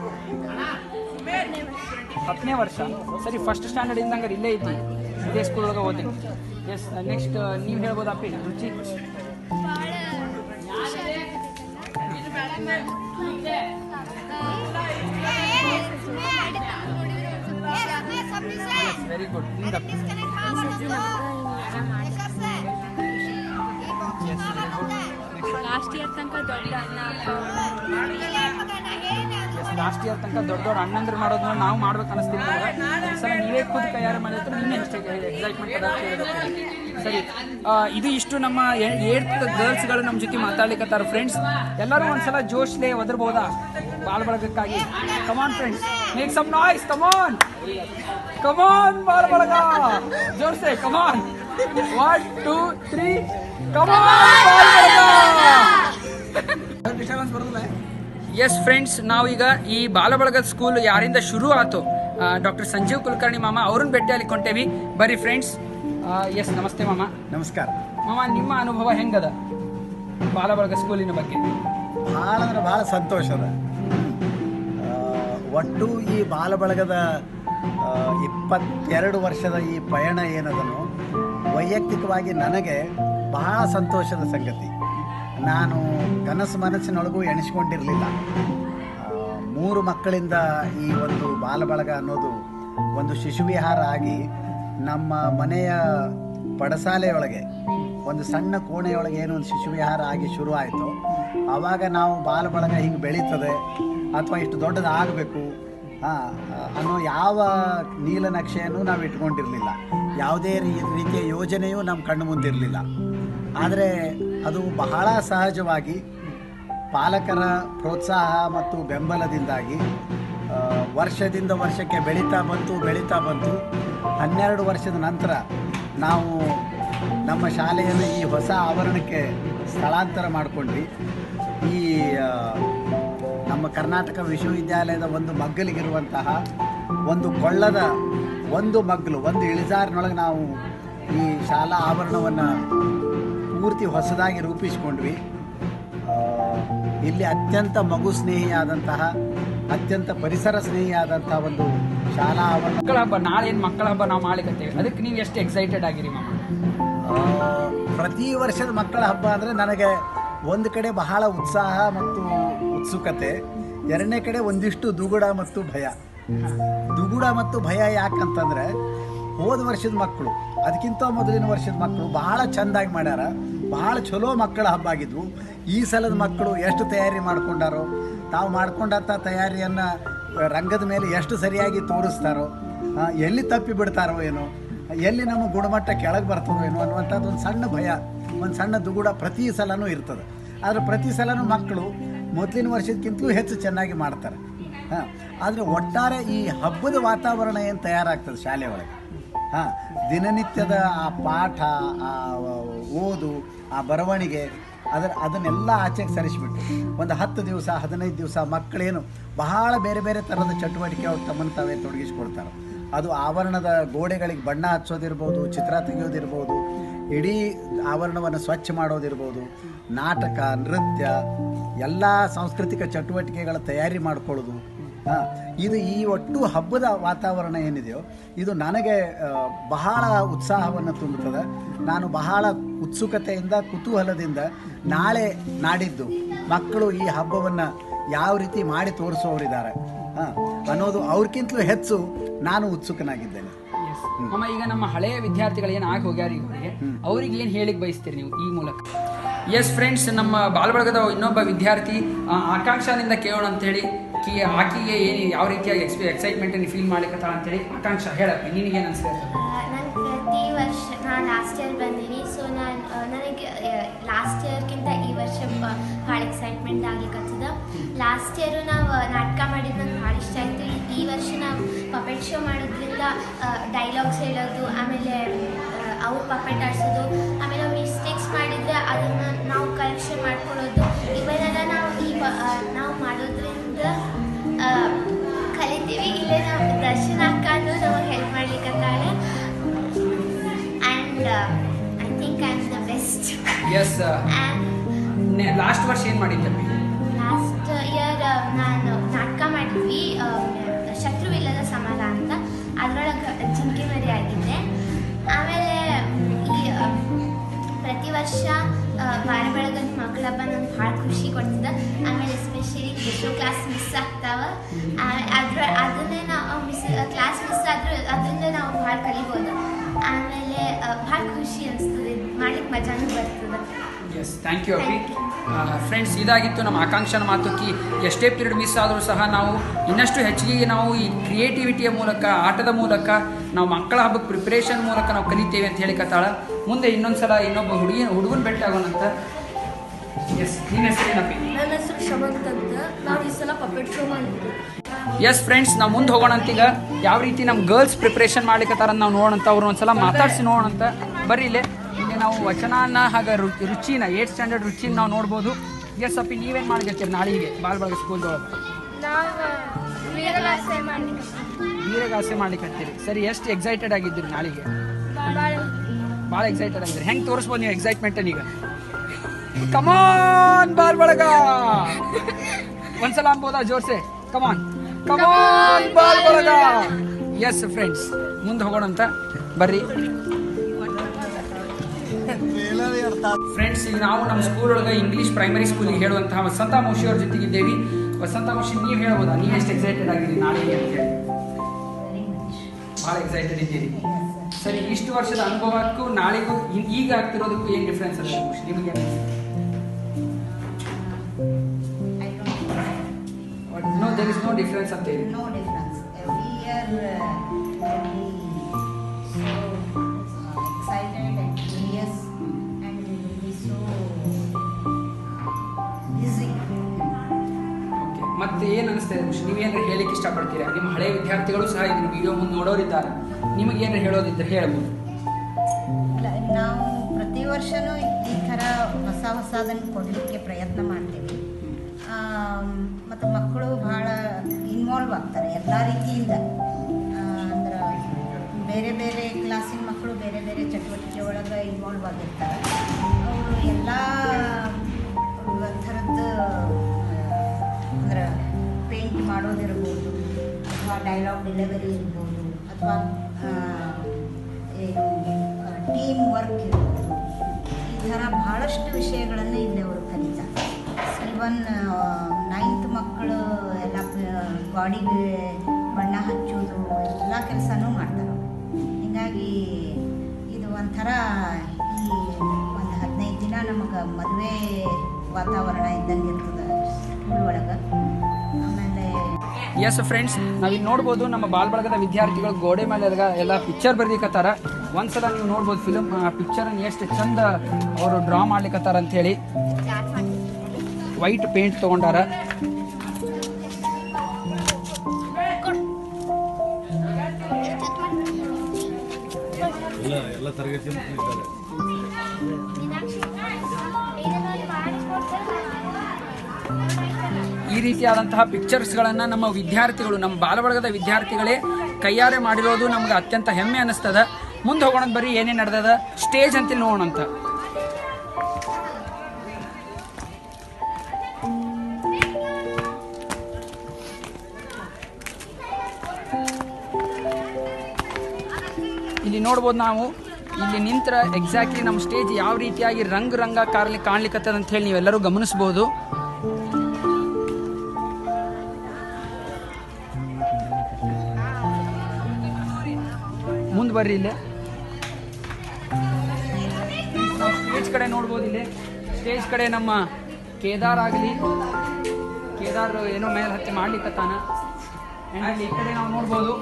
ಹತ್ತನೇ ವರ್ಷ ಸರಿ ಫಸ್ಟ್ ಸ್ಟ್ಯಾಂಡರ್ಡ್ ಇಂದ ಹಂಗಾರೆ ಇಲ್ಲೇ ಐತಿ ಇದೇ ಸ್ಕೂಲ್ ಒಳಗೆ ಓದಿ ಎಸ್ ನೆಕ್ಸ್ಟ್ ನೀವು ಹೇಳ್ಬೋದಪ್ಪಿ ರುಚಿ ವೆರಿ ಗುಡ್ ನಿಂದಪ್ಪಿ ಲಾಸ್ಟ್ ಇಯರ್ ತನಕ ದೊಡ್ಡ ಲಾಸ್ಟ್ ಇಯರ್ ತನಕ ದೊಡ್ಡ ದೊಡ್ಡ ಅಣ್ಣಂದ್ರು ಮಾಡೋದನ್ನ ನಾವು ಮಾಡ್ಬೇಕು ಅನಿಸ್ತೀವಿ ಈ ಸಲ ನೀವೇ ಖುದ್ ಕೈಯಾರೆ ಮಾಡಿದ್ರೆ ಇನ್ನೂ ಎಷ್ಟು ಎಕ್ಸೈಟ್ಮೆಂಟ್ ಅದ ಅಂತ ಹೇಳ್ಬೇಕು. ಸರಿ ಆ, ಇದು ಇಷ್ಟು ನಮ್ಮ ಏಟ್ ಗರ್ಲ್ಸ್ಗಳು ನಮ್ಮ ಜೊತೆ ಮಾತಾಡ್ಲಿಕ್ಕತ್ತಾರ ಫ್ರೆಂಡ್ಸ್ ಎಲ್ಲರೂ ಒಂದ್ಸಲ ಜೋಶ್ಲೆ ಒದರ್ಬೋದಾ ಬಾಲ್ ಬಳಗಕ್ಕಾಗಿ come on friends make some noise come on come on Bal Balaga ಜೋರ್ಸೆ come on one two three come on Bal Balaga yes friends ನಾವೀಗ ಈ ಬಾಲಬಳಗದ ಸ್ಕೂಲ್ ಯಾರಿಂದ ಶುರು ಆಯ್ತು ಡಾಕ್ಟರ್ ಸಂಜೀವ್ ಕುಲಕರ್ಣಿ ಮಾಮ ಅವ್ರನ್ನ ಭೇಟಿ ಅಲ್ಲಿ ಕೊಂಟೇವಿ ಬರ್ರಿ ಫ್ರೆಂಡ್ಸ್ ಎಸ್ ನಮಸ್ತೆ ಮಾಮ ನಮಸ್ಕಾರ ಮಾಮ ನಿಮ್ಮ ಅನುಭವ ಹೆಂಗದ ಬಾಲಬಳಗ ಸ್ಕೂಲಿನ ಬಗ್ಗೆ ಭಾಳ ಅಂದ್ರೆ ಭಾಳ ಸಂತೋಷದ ಆ, ಒಟ್ಟು ಈ ಬಾಲಬಳಗದ ಆ, ಇಪ್ಪತ್ತೆರಡು ವರ್ಷದ ಈ ಪಯಣ ಏನದನು ವೈಯಕ್ತಿಕವಾಗಿ ನನಗೆ ಬಹಳ ಸಂತೋಷದ ಸಂಗತಿ ನಾನು ಕನಸು ಮನಸ್ಸಿನೊಳಗೂ ಎಣಿಸ್ಕೊಂಡಿರಲಿಲ್ಲ ಮೂರು ಮಕ್ಕಳಿಂದ ಈ ಒಂದು ಬಾಲಬಳಗ ಅನ್ನೋದು ಒಂದು ಶಿಶುವಿಹಾರ ಆಗಿ ನಮ್ಮ ಮನೆಯ ಪಡಸಾಲೆಯೊಳಗೆ ಒಂದು ಸಣ್ಣ ಕೋಣೆಯೊಳಗೆ ಏನೋ ಒಂದು ಶಿಶುವಿಹಾರ ಆಗಿ ಶುರು ಆಯಿತು ಆವಾಗ ನಾವು ಬಾಲಬಳಗ ಹಿಂಗೆ ಬೆಳೀತದೆ ಅಥವಾ ಇಷ್ಟು ದೊಡ್ಡದಾಗಬೇಕು ಅನ್ನೋ ಯಾವ ನೀಲನಕ್ಷೆಯನ್ನು ನಾವು ಇಟ್ಕೊಂಡಿರಲಿಲ್ಲ ಯಾವುದೇ ರೀ- ರೀತಿಯ ಯೋಜನೆಯೂ ನಮ್ಮ ಕಣ್ಣು ಮುಂದಿರಲಿಲ್ಲ ಆದರೆ ಅದು ಬಹಳ ಸಹಜವಾಗಿ ಪಾಲಕರ ಪ್ರೋತ್ಸಾಹ ಮತ್ತು ಬೆಂಬಲದಿಂದಾಗಿ ಆ, ವರ್ಷದಿಂದ ವರ್ಷಕ್ಕೆ ಬೆಳೀತಾ ಬಂತು ಬೆಳೀತಾ ಬಂತು ಹನ್ನೆರಡು ವರ್ಷದ ನಂತರ ನಾವು ನಮ್ಮ ಶಾಲೆಯನ್ನು ಈ ಹೊಸ ಆವರಣಕ್ಕೆ ಸ್ಥಳಾಂತರ ಮಾಡಿಕೊಂಡ್ವಿ ಈ ಆ, ನಮ್ಮ ಕರ್ನಾಟಕ ವಿಶ್ವವಿದ್ಯಾಲಯದ ಒಂದು ಮಗ್ಗಲಿಗಿರುವಂತಹ ಒಂದು ಕೊಳ್ಳದ ಒಂದು ಮಗ್ಗಲು ಒಂದು ಇಳಿಜಾರಿನೊಳಗೆ ನಾವು ಈ ಶಾಲಾ ಆವರಣವನ್ನು ಪೂರ್ತಿ ಹೊಸದಾಗಿ ರೂಪಿಸಿಕೊಂಡ್ವಿ ಆ, ಇಲ್ಲಿ ಅತ್ಯಂತ ಮಗು ಸ್ನೇಹಿಯಾದಂತಹ ಅತ್ಯಂತ ಪರಿಸರ ಸ್ನೇಹಿಯಾದಂತಹ ಒಂದು ಶಾಲಾ ಆವರಣ ಮಕ್ಕಳ ಹಬ್ಬ ನಾಳೆ ಏನು ಮಕ್ಕಳ ಹಬ್ಬ ನಾವು ಮಾಡ್ಲಿಕ್ಕತ್ತೇವೆ ಅದಕ್ಕೆ ನೀವು ಎಷ್ಟು ಎಕ್ಸೈಟೆಡ್ ಆಗಿರಿ ಮಾಮ ಆ, ಪ್ರತಿ ವರ್ಷದ ಮಕ್ಕಳ ಹಬ್ಬ ಅಂದರೆ ನನಗೆ ಒಂದು ಕಡೆ ಬಹಳ ಉತ್ಸಾಹ ಮತ್ತು ಉತ್ಸುಕತೆ ಎರಡನೇ ಕಡೆ ಒಂದಿಷ್ಟು ದುಗುಡ ಮತ್ತು ಭಯ ದುಗುಡ ಮತ್ತು ಭಯ ಯಾಕಂತಂದ್ರೆ ಹೋದ ವರ್ಷದ ಮಕ್ಕಳು ಅದಕ್ಕಿಂತ ಮೊದಲಿನ ವರ್ಷದ ಮಕ್ಕಳು ಬಹಳ ಚೆಂದಾಗಿ ಮಾಡ್ಯಾರ ಭಾಳ ಚಲೋ ಮಕ್ಕಳ ಹಬ್ಬ ಆಗಿದ್ವು ಈ ಸಲದ ಮಕ್ಕಳು ಎಷ್ಟು ತಯಾರಿ ಮಾಡ್ಕೊಂಡಾರೋ ತಾವು ಮಾಡ್ಕೊಂಡಂಥ ತಯಾರಿಯನ್ನು ರಂಗದ ಮೇಲೆ ಎಷ್ಟು ಸರಿಯಾಗಿ ತೋರಿಸ್ತಾರೋ ಆ, ಎಲ್ಲಿ ತಪ್ಪಿ ಬಿಡ್ತಾರೋ ಏನೋ ಎಲ್ಲಿ ನಮ್ಮ ಗುಣಮಟ್ಟ ಕೆಳಗೆ ಬರ್ತದೋ ಏನೋ ಅನ್ನುವಂಥದ್ದು ಒಂದು ಸಣ್ಣ ಭಯ ಒಂದು ಸಣ್ಣ ದುಗುಡ ಪ್ರತಿ ಸಲನೂ ಇರ್ತದೆ ಆದರೆ ಪ್ರತಿ ಸಲನೂ ಮಕ್ಕಳು ಮೊದಲಿನ ವರ್ಷಕ್ಕಿಂತಲೂ ಹೆಚ್ಚು ಚೆನ್ನಾಗಿ ಮಾಡ್ತಾರೆ ಹಾಂ ಆದರೆ ಒಟ್ಟಾರೆ ಈ ಹಬ್ಬದ ವಾತಾವರಣ ಏನು ತಯಾರಾಗ್ತದೆ ಶಾಲೆ ಒಳಗೆ ಹಾಂ ದಿನನಿತ್ಯದ ಆ ಪಾಠ ಆ ಓದು ಆ ಬರವಣಿಗೆ ಅದರ ಅದನ್ನೆಲ್ಲ ಆಚೆಗೆ ಸರಿಸಿಬಿಟ್ಟು ಒಂದು ಹತ್ತು ದಿವಸ ಹದಿನೈದು ದಿವಸ ಮಕ್ಕಳೇನು ಬಹಳ ಬೇರೆ ಬೇರೆ ಥರದ ಚಟುವಟಿಕೆ ಅವ್ರು ತಮ್ಮನ್ನು ತಾವೇ ತೊಡಗಿಸ್ಕೊಳ್ತಾರೆ ಅದು ಆವರಣದ ಗೋಡೆಗಳಿಗೆ ಬಣ್ಣ ಹಚ್ಚೋದಿರ್ಬೋದು ಚಿತ್ರ ತೆಗೆಯೋದಿರ್ಬೋದು ಇಡೀ ಆವರಣವನ್ನು ಸ್ವಚ್ಛ ಮಾಡೋದಿರ್ಬೋದು ನಾಟಕ ನೃತ್ಯ ಎಲ್ಲ ಸಾಂಸ್ಕೃತಿಕ ಚಟುವಟಿಕೆಗಳ ತಯಾರಿ ಮಾಡ್ಕೊಳ್ಳೋದು ಹಾಂ ಇದು ಈ ಒಟ್ಟು ಹಬ್ಬದ ವಾತಾವರಣ ಏನಿದೆಯೋ ಇದು ನನಗೆ ಆ, ಬಹಳ ಉತ್ಸಾಹವನ್ನು ತುಂಬುತ್ತದೆ ನಾನು ಬಹಳ ಉತ್ಸುಕತೆಯಿಂದ ಕುತೂಹಲದಿಂದ ನಾಳೆ ನಾಡಿದ್ದು ಮಕ್ಕಳು ಈ ಹಬ್ಬವನ್ನು ಯಾವ ರೀತಿ ಮಾಡಿ ತೋರಿಸೋರಿದ್ದಾರೆ ಹಾಂ ಅನ್ನೋದು ಅವ್ರಿಗಿಂತಲೂ ಹೆಚ್ಚು ನಾನು ಉತ್ಸುಕನಾಗಿದ್ದೇನೆ ಅಮ್ಮ ಈಗ ನಮ್ಮ ಹಳೆಯ ವಿದ್ಯಾರ್ಥಿಗಳು ಏನು ಆಗಿ ಹೋಗ್ಯಾರ ಇವರಿಗೆ ಅವ್ರಿಗೆ ಏನು ಹೇಳಿಕ್ ಬಯಸ್ತೀರಿ ನೀವು ಈ ಮೂಲಕ ಎಸ್ ಫ್ರೆಂಡ್ಸ್ ನಮ್ಮ ಬಾಲ್ಬಳಗದ ಇನ್ನೊಬ್ಬ ವಿದ್ಯಾರ್ಥಿ ಆ, ಆಕಾಂಕ್ಷದಿಂದ ಕೇಳೋಣ ಅಂತ ಹೇಳಿ ಕಿ ಆಕಿಗೆ ಏನು ಯಾವ ರೀತಿಯಾಗಿ ಎಕ್ಸ್ಪಿ ಎಕ್ಸೈಟ್ಮೆಂಟ್ ಫೀಲ್ ಮಾಡ್ಲಿಕ್ಕತ್ತಾಳ ಅಂತೇಳಿ ಆಕಾಂಕ್ಷ ಹೇಳಪ್ಪ ನಿನಗೇನು ಅನ್ಸ್ತದೆ ನಾನು ಪ್ರತಿ ವರ್ಷ ನಾನು ಲಾಸ್ಟ್ ಇಯರ್ ಬಂದೀನಿ ಸೊ ನಾನು ನನಗೆ ಲಾಸ್ಟ್ ಇಯರ್ಗಿಂತ ಈ ವರ್ಷ ಬ- ಭಾಳ ಎಕ್ಸೈಟ್ಮೆಂಟ್ ಆಗ್ಲಿಕ್ಕತ್ತದ ಲಾಸ್ಟ್ ಇಯರು ನಾವು ನಾಟಕ ಮಾಡಿದ್ದು ನಂಗೆ ಭಾಳ ಇಷ್ಟ ಆಯಿತು ಈ ವರ್ಷ ನಾವು ಪಪೆಟ್ ಶೋ ಮಾಡೋದ್ರಿಂದ ಡೈಲಾಗ್ಸ್ ಹೇಳೋದು ಆಮೇಲೆ ಅವ್ರು ಪಪೆಟ್ ಆಡಿಸೋದು ಆಮೇಲೆ ಮಿಸ್ಟೇಕ್ಸ್ ಮಾಡಿದರೆ ಅದನ್ನು ನಾವು ಕರೆಕ್ಷನ್ ಮಾಡ್ಕೊಳ್ಳೋದು ಇವನ್ನೆಲ್ಲ ನಾವು ಈ ವ- ಆ, ನಾವು ಮಾಡೋದ್ರಿಂದ ಆ, ಕಲಿತೀವಿ ಇಲ್ಲೇ ನಾವು ದರ್ಶನ ಅಕ್ಕನು ನಮಗೆ ಹೆಲ್ಪ್ ಮಾಡ್ಲಿಕ್ಕತ್ತಾಳೆ and I think I am the best yes last ವರ್ಷ ಏನು ಮಾಡಿದ್ದಪ್ಪಿ ಲಾಸ್ಟ್ ಇಯರ್ ನಾನು ನಾಟಕ ಮಾಡಿದ್ವಿ ಆ, ಶತ್ರುವಿಲ್ಲದ ಸಮರ ಅಂತ ಅದರೊಳಗೆ ಜಿಂಕೆ ಮರಿ ಆಗಿದ್ದೆ ಆಮೇಲೆ ಈ ಆ, ಪ್ರತಿ ವರ್ಷ ಬಾರ ಬೆಳಗದ ಮಕ್ಕಳ ಹಬ್ಬ ನಂಗೆ ಭಾಳ ಖುಷಿ ಕೊಡ್ತದ ಆಮೇಲೆ ಎಸ್ಪೆಷಲಿ ಎಷ್ಟೋ ಕ್ಲಾಸ್ ಮಿಸ್ ಆಗ್ತಾವ ಆ- ಅದ್ರ ಅದನ್ನೇ ನಾವು ಮಿಸ್ ಕ್ಲಾಸ್ ಮಿಸ್ ಆದ್ರೆ ಅದರಿಂದ ನಾವು ಭಾಳ ಕಲಿಬೋದು ಆಮೇಲೆ ಭಾಳ ಖುಷಿ ಅನಿಸ್ತದೆ ಮಾಡ್ಲಿಕ್ಕೆ ಮಜಾನೂ ಬರ್ತದೆ ಎಸ್ ಥ್ಯಾಂಕ್ ಯು ಅಪ್ಪಿ ಫ್ರೆಂಡ್ಸ್ ಇದಾಗಿತ್ತು ನಮ್ಮ ಆಕಾಂಕ್ಷನ ಮಾತು ಕಿ ಎಷ್ಟೇ ಪೀರಿಯಡ್ ಮಿಸ್ ಆದರೂ ಸಹ ನಾವು ಇನ್ನಷ್ಟು ಹೆಚ್ಚಿಗೆ ನಾವು ಈ ಕ್ರಿಯೇಟಿವಿಟಿಯ ಮೂಲಕ ಆಟದ ಮೂಲಕ ನಾವು ಮಕ್ಕಳ ಹಬ್ಬಕ್ಕೆ ಪ್ರಿಪ್ರೇಷನ್ ಮೂಲಕ ನಾವು ಕಲಿತೇವೆ ಅಂತ ಹೇಳಿ ಕತ್ತಾಳ ಮುಂದೆ ಇನ್ನೊಂದು ಸಲ ಇನ್ನೊಬ್ಬ ಹುಡುಗಿ ಹುಡುಗನ ಭೇಟಿ ಆಗೋಣಂತ ಎಸ್ ನಿನ್ನ ಹೆಸರೇನಪ್ಪಿ ನನ್ನ ಹೆಸರು ಶಮಂತ್ ಅಂತ ನಾವು ಈ ಸಲ ಪಪೆಟ್ ಶೋ ಮಾಡಿದ್ವಿ ಎಸ್ ಫ್ರೆಂಡ್ಸ್ ನಾವು ಮುಂದೆ ಹೋಗೋಣಂತ ಈಗ ಯಾವ ರೀತಿ ನಮ್ಮ ಗರ್ಲ್ಸ್ ಪ್ರಿಪ್ರೇಷನ್ ಮಾಡ್ಲಿಕ್ಕತ್ತಾರ ನಾವು ನೋಡೋಣಂತ ಅವ್ರು ಒಂದ್ಸಲ ಮಾತಾಡ್ಸಿ ನೋಡೋಣಂತ ಬರ್ರಿ ಇಲ್ಲೇ ಇಲ್ಲಿ ನಾವು ವಚನಾನ ಹಾಗೆ ರು ರುಚಿನ ಏಟ್ ಸ್ಟ್ಯಾಂಡರ್ಡ್ ರುಚಿನ ನಾವು ನೋಡ್ಬೋದು ಎಸ್ ಅಪ್ಪಿ ನೀವೇನು ಮಾಡ್ಲಿಕತ್ತೀರಿ ನಾಳೆಗೆ ಬಾಲ್ಬಾಗ ಸ್ಕೂಲ್ದೊಳಗೆ ನಾವು ವೀರಗಾಸೆ ಮಾಡ್ಲಿಕ್ಕೆ ವೀರಗಾಸೆ ಮಾಡ್ಲಿಕತ್ತೀರಿ ಸರಿ ಎಷ್ಟು ಎಕ್ಸೈಟೆಡ್ ಆಗಿದ್ದೀರಿ ನಾಳೆಗೆ ಭಾಳ ಭಾಳ ಎಕ್ಸೈಟೆಡ್ ಆಗಿದ್ದೀರಿ ಹೆಂಗೆ ತೋರಿಸ್ಬೋದು ನೀವು ಎಕ್ಸೈಟ್ಮೆಂಟ್ ಈಗ ಕಮಾನ್ ಬಾಲ್ ಬಳಗ ಒಂದ್ಸಲ ಅನ್ಬೋದಾ ಜೋರ್ಸೆ come on come on Bal Balaga yes friends ಮುಂದೆ ಹೋಗೋಣಂತ ಬರ್ರಿ ಫ್ರೆಂಡ್ಸ್ ಈಗ ನಾವು ನಮ್ಮ ಸ್ಕೂಲ್ ಒಳಗೆ ಇಂಗ್ಲೀಷ್ ಪ್ರೈಮರಿ ಸ್ಕೂಲಿಗೆ ಹೇಳುವಂತಹ ವಸಂತ ಮೋಶಿ ಅವ್ರ ಜೊತೆಗಿದ್ದೇವಿ ವಸಂತ ಮೋಶಿ ನೀವು ಹೇಳ್ಬೋದಾ ನೀವು ಎಷ್ಟು ಎಕ್ಸೈಟೆಡ್ ಆಗಿರಿ ನಾಳೆಗೆ ಅಂತ ಹೇಳಿ ಭಾಳ ಎಕ್ಸೈಟೆಡ್ ಇದ್ದೀರಿ ಸರಿ ಇಷ್ಟು ವರ್ಷದ ಅನುಭವಕ್ಕೂ ನಾಳೆಗೂ ಇ- ಈಗ ಆಗ್ತಿರೋದಕ್ಕೂ ಏನು ಡಿಫ್ರೆನ್ಸ್ ಅದ ಮೋಶಿ ನಿಮಗೆ no there is no difference ಅಂತ ಹೇಳಿ No difference. Every year uh, will be so uh, excited and curious and we will be so busy. Okay ಮತ್ತೆ ಏನು ಅನಿಸ್ತದೆ ಮೋಶಿ ನೀವೇನಾದ್ರು ಹೇಳಿಕ್ಕೆ ಇಷ್ಟಪಡ್ತೀರಾ ನಿಮ್ಮ ಹಳೆ ವಿದ್ಯಾರ್ಥಿಗಳು ಸಹ ಇದನ್ನ ವಿಡಿಯೋ ಮುಂದೆ ನೋಡೋರಿದ್ದಾರೆ ನಿಮಗೇನು ಹೇಳೋದಿದ್ರೆ ಹೇಳ್ಬೋದು ಇಲ್ಲ, ನಾವು ಪ್ರತಿ ವರ್ಷನೂ ಈ ಥರ ಹೊಸ ಹೊಸದನ್ನು ಕೊಡಲಿಕ್ಕೆ ಪ್ರಯತ್ನ ಮಾಡ್ತೀವಿ ಮತ್ತು ಮಕ್ಕಳು ಭಾಳ ಇನ್ವಾಲ್ವ್ ಆಗ್ತಾರೆ ಎಲ್ಲ ರೀತಿಯಿಂದ ಅಂದ್ರೆ ಬೇರೆ ಬೇರೆ ಕ್ಲಾಸಿನ ಮಕ್ಕಳು ಬೇರೆ ಬೇರೆ ಚಟುವಟಿಕೆ ಒಳಗೆ ಇನ್ವಾಲ್ವ್ ಆಗಿರ್ತಾರೆ ಅವರು ಎಲ್ಲ ಥರದ್ದು ಅಂದ್ರೆ ಪೇಂಟ್ ಮಾಡೋದಿರ್ಬೋದು ಅಥವಾ ಡೈಲಾಗ್ ಡೆಲಿವರಿ ಇರ್ಬೋದು ಅಥವಾ ಏನು ಟೀಮ್ ವರ್ಕ್ ಇರ್ಬೋದು ಈ ಥರ ಬಹಳಷ್ಟು ವಿಷಯಗಳನ್ನು ಇಲ್ಲಿ ಅವರು ಕಲಿತಾರೆ ಇವನ್ ನೈನ್ತ್ ಮಕ್ಕಳು ಎಲ್ಲ ಬಾಡಿಗೆ ಬಣ್ಣ ಹಚ್ಚೋದು ಎಲ್ಲ ಕೆಲಸನೂ ಮಾಡ್ತಾರೆ ಅವ್ರು. ಹೀಗಾಗಿ ಇದು ಒಂಥರ ಈ ಒಂದು ಹದಿನೈದು ದಿನ ಮದುವೆ ವಾತಾವರಣ ಇದ್ದಂಗೆ ಇರ್ತದೆ ಸ್ಕೂಲ್ ಒಳಗೆ ಆಮೇಲೆ ಎಸ್ ಫ್ರೆಂಡ್ಸ್ ನಾವಿಲ್ಲಿ ನೋಡ್ಬೋದು ನಮ್ಮ ಬಾಲ್ಬಳಗದ ವಿದ್ಯಾರ್ಥಿಗಳು ಗೋಡೆ ಮೇಲೆ ಎಲ್ಲ ಎಲ್ಲ ಪಿಕ್ಚರ್ ಬರ್ಲಿಕತ್ತಾರ ಒಂದ್ಸಲ ನೀವು ನೋಡ್ಬೋದು ಫಿಲಮ್ ಆ ಪಿಕ್ಚರನ್ನು ಎಷ್ಟು ಚಂದ ಅವರು ಡ್ರಾ ಮಾಡ್ಲಿಕತ್ತಾರ ಅಂತ ಹೇಳಿ ವೈಟ್ ಪೇಂಟ್ ತೊಗೊಂಡಾರ ಎಲ್ಲ ಎಲ್ಲ ತರಗತಿ ಇದ್ದಾರೆ ಈ ರೀತಿಯಾದಂತಹ ಪಿಕ್ಚರ್ಸ್ಗಳನ್ನು ನಮ್ಮ ವಿದ್ಯಾರ್ಥಿಗಳು ನಮ್ಮ ಬಾಲಬಳಗದ ವಿದ್ಯಾರ್ಥಿಗಳೇ ಕೈಯಾರೆ ಮಾಡಿರೋದು ನಮ್ಗೆ ಅತ್ಯಂತ ಹೆಮ್ಮೆ ಅನ್ನಿಸ್ತದ ಮುಂದೆ ಹೋಗೋಣ ಬರೀ ಏನೇನು ನಡೆದದ ಸ್ಟೇಜ್ ಅಂತೇಳಿ ನೋಡೋಣ ಅಂತ ಇಲ್ಲಿ ನೋಡ್ಬೋದು ನಾವು ಇಲ್ಲಿ ನಿಂತರ ಎಕ್ಸಾಕ್ಟ್ಲಿ ನಮ್ಮ ಸ್ಟೇಜ್ ಯಾವ ರೀತಿಯಾಗಿ ರಂಗ್ ರಂಗ ಕಾರ್ಲಿ ಕಾಣ್ಲಿಕ್ಕತ್ತದ ಅಂತ ಹೇಳಿ ನೀವೆಲ್ಲರೂ ಗಮನಿಸ್ಬೋದು ಮುಂದೆ ಬರ್ರಿ ಇಲ್ಲೇ ನಾವು ಸ್ಟೇಜ್ ಕಡೆ ನೋಡ್ಬೋದು ಇಲ್ಲಿ ಸ್ಟೇಜ್ ಕಡೆ ನಮ್ಮ ಕೇದಾರ್ ಆಗಲಿ ಕೇದಾರ್ ಏನೋ ಮೇಲೆ ಹತ್ತಿ ಮಾಡ್ಲಿಕ್ಕತ್ತಾನ And ಅಲ್ಲಿ ಈ ಕಡೆ ನಾವು ನೋಡ್ಬೋದು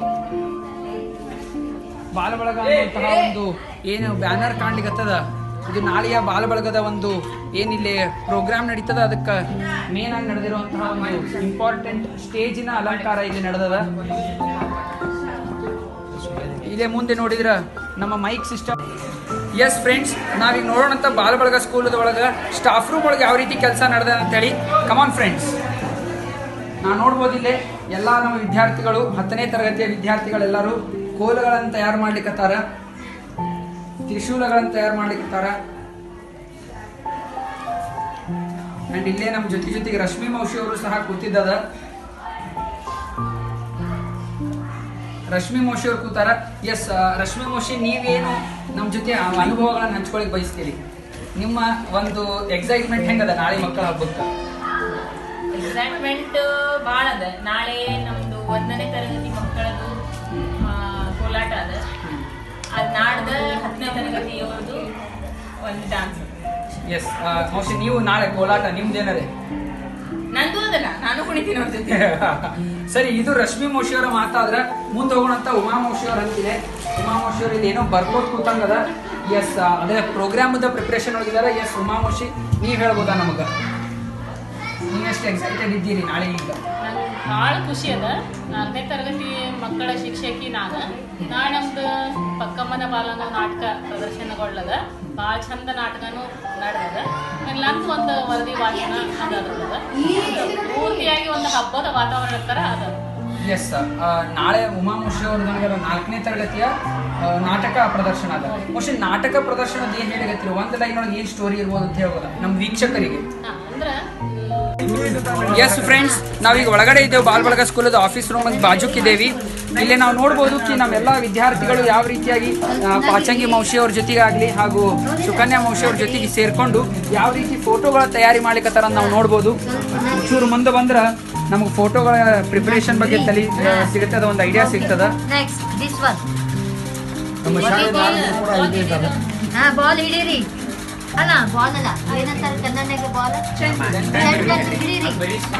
ಬಾಲಬಳಗ ಅನ್ನುವಂತಹ ಒಂದು ಏನು ಬ್ಯಾನರ್ ಕಾಣ್ಲಿಕ್ಕತ್ತದ ಇದು ನಾಳೆಯ ಬಾಲಬಳಗದ ಒಂದು ಏನಿಲ್ಲಿ ಪ್ರೋಗ್ರಾಮ್ ನಡೀತದ ಅದಕ್ಕೆ ಮೇನ್ ಆಗಿ ನಡೆದಿರುವಂತಹ ಒಂದು ಇಂಪಾರ್ಟೆಂಟ್ ಸ್ಟೇಜಿನ ಅಲಂಕಾರ ಇಲ್ಲಿ ನಡೆದದ ಇಲ್ಲೇ ಮುಂದೆ ನೋಡಿದ್ರ ನಮ್ಮ ಮೈಕ್ ಸಿಸ್ಟಮ್ ಎಸ್ ಫ್ರೆಂಡ್ಸ್ ನಾವೀಗ ನೋಡೋಣಂತ ಬಾಲಬಳಗ ಸ್ಕೂಲದ ಒಳಗೆ ಸ್ಟಾಫ್ ರೂಮ್ ಒಳಗೆ ಯಾವ ರೀತಿ ಕೆಲಸ ನಡೆದ ಅಂತೇಳಿ ಕಮಾನ್ ಫ್ರೆಂಡ್ಸ್ ನಾ ನೋಡ್ಬೋದು ಇಲ್ಲೇ ಎಲ್ಲ ನಮ್ಮ ವಿದ್ಯಾರ್ಥಿಗಳು ಹತ್ತನೇ ತರಗತಿಯ ವಿದ್ಯಾರ್ಥಿಗಳೆಲ್ಲರೂ ಕೋಲುಗಳನ್ನು ತಯಾರು ಮಾಡ್ಲಿಕ್ಕತ್ತಾರ ತ್ರಿಶೂಲಗಳನ್ನು ತಯಾರು ಮಾಡ್ಲಿಕ್ಕತ್ತಾರ ಅಂಡ್ ಇಲ್ಲೇ ನಮ್ಮ ಜೊತೆ ಜೊತೆಗೆ ರಶ್ಮಿ ಮೌಶಿ ಅವರು ಸಹ ಕೂತಿದ್ದದ ರಶ್ಮಿ ಮೋಶಿ ಅವ್ರು ಕೂತಾರ ಎಸ್ ರಶ್ಮಿ ಮೋಶಿ ನೀವೇನು ನಮ್ಮ ಜೊತೆ ಆ ಅನುಭವಗಳನ್ನ ಹಂಚ್ಕೊಳಕ್ ಬಯಸ್ತೀರಿ ನಿಮ್ಮ ಒಂದು ಎಕ್ಸೈಟ್ಮೆಂಟ್ ಹೆಂಗದ ನಾಳೆ ಮಕ್ಕಳ ಹಬ್ಬಕ್ಕೆ ಎಕ್ಸೈಟ್ಮೆಂಟ್ ಭಾಳ ಅದ ನಾಳೆ ನಮ್ದು ಒಂದನೇ ತರಗತಿ ಮಕ್ಕಳದು ಆ, ಕೋಲಾಟ ಅದ ಅದ್ ನಾಡ್ದ ಹತ್ತನೇ ತರಗತಿಯವ್ರದ್ದು ಒಂದು ಡಾನ್ಸ್ ಎಸ್ ಮೋಶಿ ನೀವು ನಾಳೆ ಕೋಲಾಟ ನಿಮ್ದೇನದೆ ನಂದು ಅದಲ್ಲ ನಾನು ಕುಣಿತೀನಿ ಅವ್ರ ಜೊತೆ ಸರಿ ಇದು ರಶ್ಮಿ ಮೋಶಿ ಅವರ ಮಾತಾದ್ರ ಮುಂದೆ ಹೋಗೋಣಂತ ಉಮಾ ಮೋಶಿ ಅವ್ರ ಅಂತಿದೆ ಉಮಾ ಮೋಶಿ ಅವ್ರು ಇದೇನೋ ಬರ್ಕೋಟ್ ಕೂತಂಗದ ಎಸ್ ಅದೇ ಪ್ರೋಗ್ರಾಮದ ಪ್ರಿಪ್ರೇಷನ್ ಒಳಗಿದಾರೆ ಎಸ್ ಉಮಾ ಮೋಶಿ ನೀವ್ ಹೇಳ್ಬೋದಾ ನಮಗ ನೀವೆಷ್ಟು ಎಕ್ಸೈಟೆಡ್ ಇದ್ದೀರಿ ನಾಳೆ ಈಗ ನಂಗೆ ಭಾಳ ಖುಷಿ ಅದ ನಾಲ್ಕನೇ ತರಗತಿ ಮಕ್ಕಳ ಶಿಕ್ಷಕಿ ನಾನು ನಾಳೆ ನಮ್ದು ಪಕ್ಕಮ್ಮನ ಬಾಲನ ನಾಟಕ ಪ್ರದರ್ಶನಗೊಳ್ಳದ ಭಾಳ ಚಂದ ನಾಟಕನೂ ನಡೆದದ ಆಮೇಲೆ ನಂದು ಒಂದು ವರದಿ ವಾಚನ ಅದ ಅದ್ರೊಳಗ ಪೂರ್ತಿಯಾಗಿ ಒಂದು ಹಬ್ಬದ ವಾತಾವರಣ ಥರ ಅದ ಎಸ್ ನಾಳೆ ಉಮಾ ಮುಷಿ ಅವ್ರ ನನಗೆ ನಾಲ್ಕನೇ ತರಗತಿಯ ಆ, ನಾಟಕ ಪ್ರದರ್ಶನ ಅದ ಮೋಸ್ಟ್ಲಿ ನಾಟಕ ಪ್ರದರ್ಶನದ ಏನ್ ಹೇಳಿಗತ್ತಿರಿ ಒಂದ್ ಲೈನ್ ಒಳಗೆ ಏನ್ ಸ್ಟೋರಿ ಇರ್ಬೋದು ಅಂತ ಹೇಳ್ಬೋದ ನಮ್ಮ ವೀಕ್ಷಕರಿಗೆ ಹಾ, ಅಂದ್ರ ಎಸ್ ಫ್ರೆಂಡ್ಸ್ ನಾವೀಗ ಒಳಗಡೆ ಇದ್ದೇವೆ ಬಾಲ್ಬಳಗ ಸ್ಕೂಲದ ಆಫೀಸ್ ರೂಮ್ ಬಾಜುಕಿದ್ದೇವಿ ಇಲ್ಲಿ ನಾವು ನೋಡ್ಬೋದು ಕಿ ನಮ್ಮೆಲ್ಲ ವಿದ್ಯಾರ್ಥಿಗಳು ಯಾವ ರೀತಿಯಾಗಿ ಆ, ಪಾಚಂಗಿ ಮೌಶಿ ಅವ್ರ ಜೊತೆಗೆ ಆಗಲಿ ಹಾಗೂ ಸುಕನ್ಯಾ ಮೌಶಿ ಅವ್ರ ಜೊತೆಗೆ ಸೇರ್ಕೊಂಡು ಯಾವ ರೀತಿ ಫೋಟೋಗಳ ತಯಾರಿ ಮಾಡ್ಲಿಕ್ಕತ್ತಾರ ಅಂತ ನಾವು ನೋಡ್ಬೋದು ಚೂರು ಮುಂದೆ ಬಂದ್ರೆ ನಮಗೆ ಫೋಟೋಗಳ ಪ್ರಿಪರೇಷನ್ ಬಗ್ಗೆ ತಲೆ ಆ, ಸಿಗುತ್ತದ ಒಂದು ಐಡಿಯಾ ಸಿಗ್ತದ ನೆಕ್ಸ್ಟ್ ದಿಸ್ ಒನ್ ನಮ್ಮ ಶಾಲೆ ನಾಲ್ಕು ಕೂಡ ಐದೇ ಇದ್ದಾವೆ ಹಾ ಬಾಲ್ ಹಿಡೀರಿ ಅಲ್ಲ ಬಾಲ್ ಅಲ್ಲ ಏನಂತಾರೆ ಕನ್ನಡನಾಗ ಬಾಲ್ ಹಿಡೀರಿ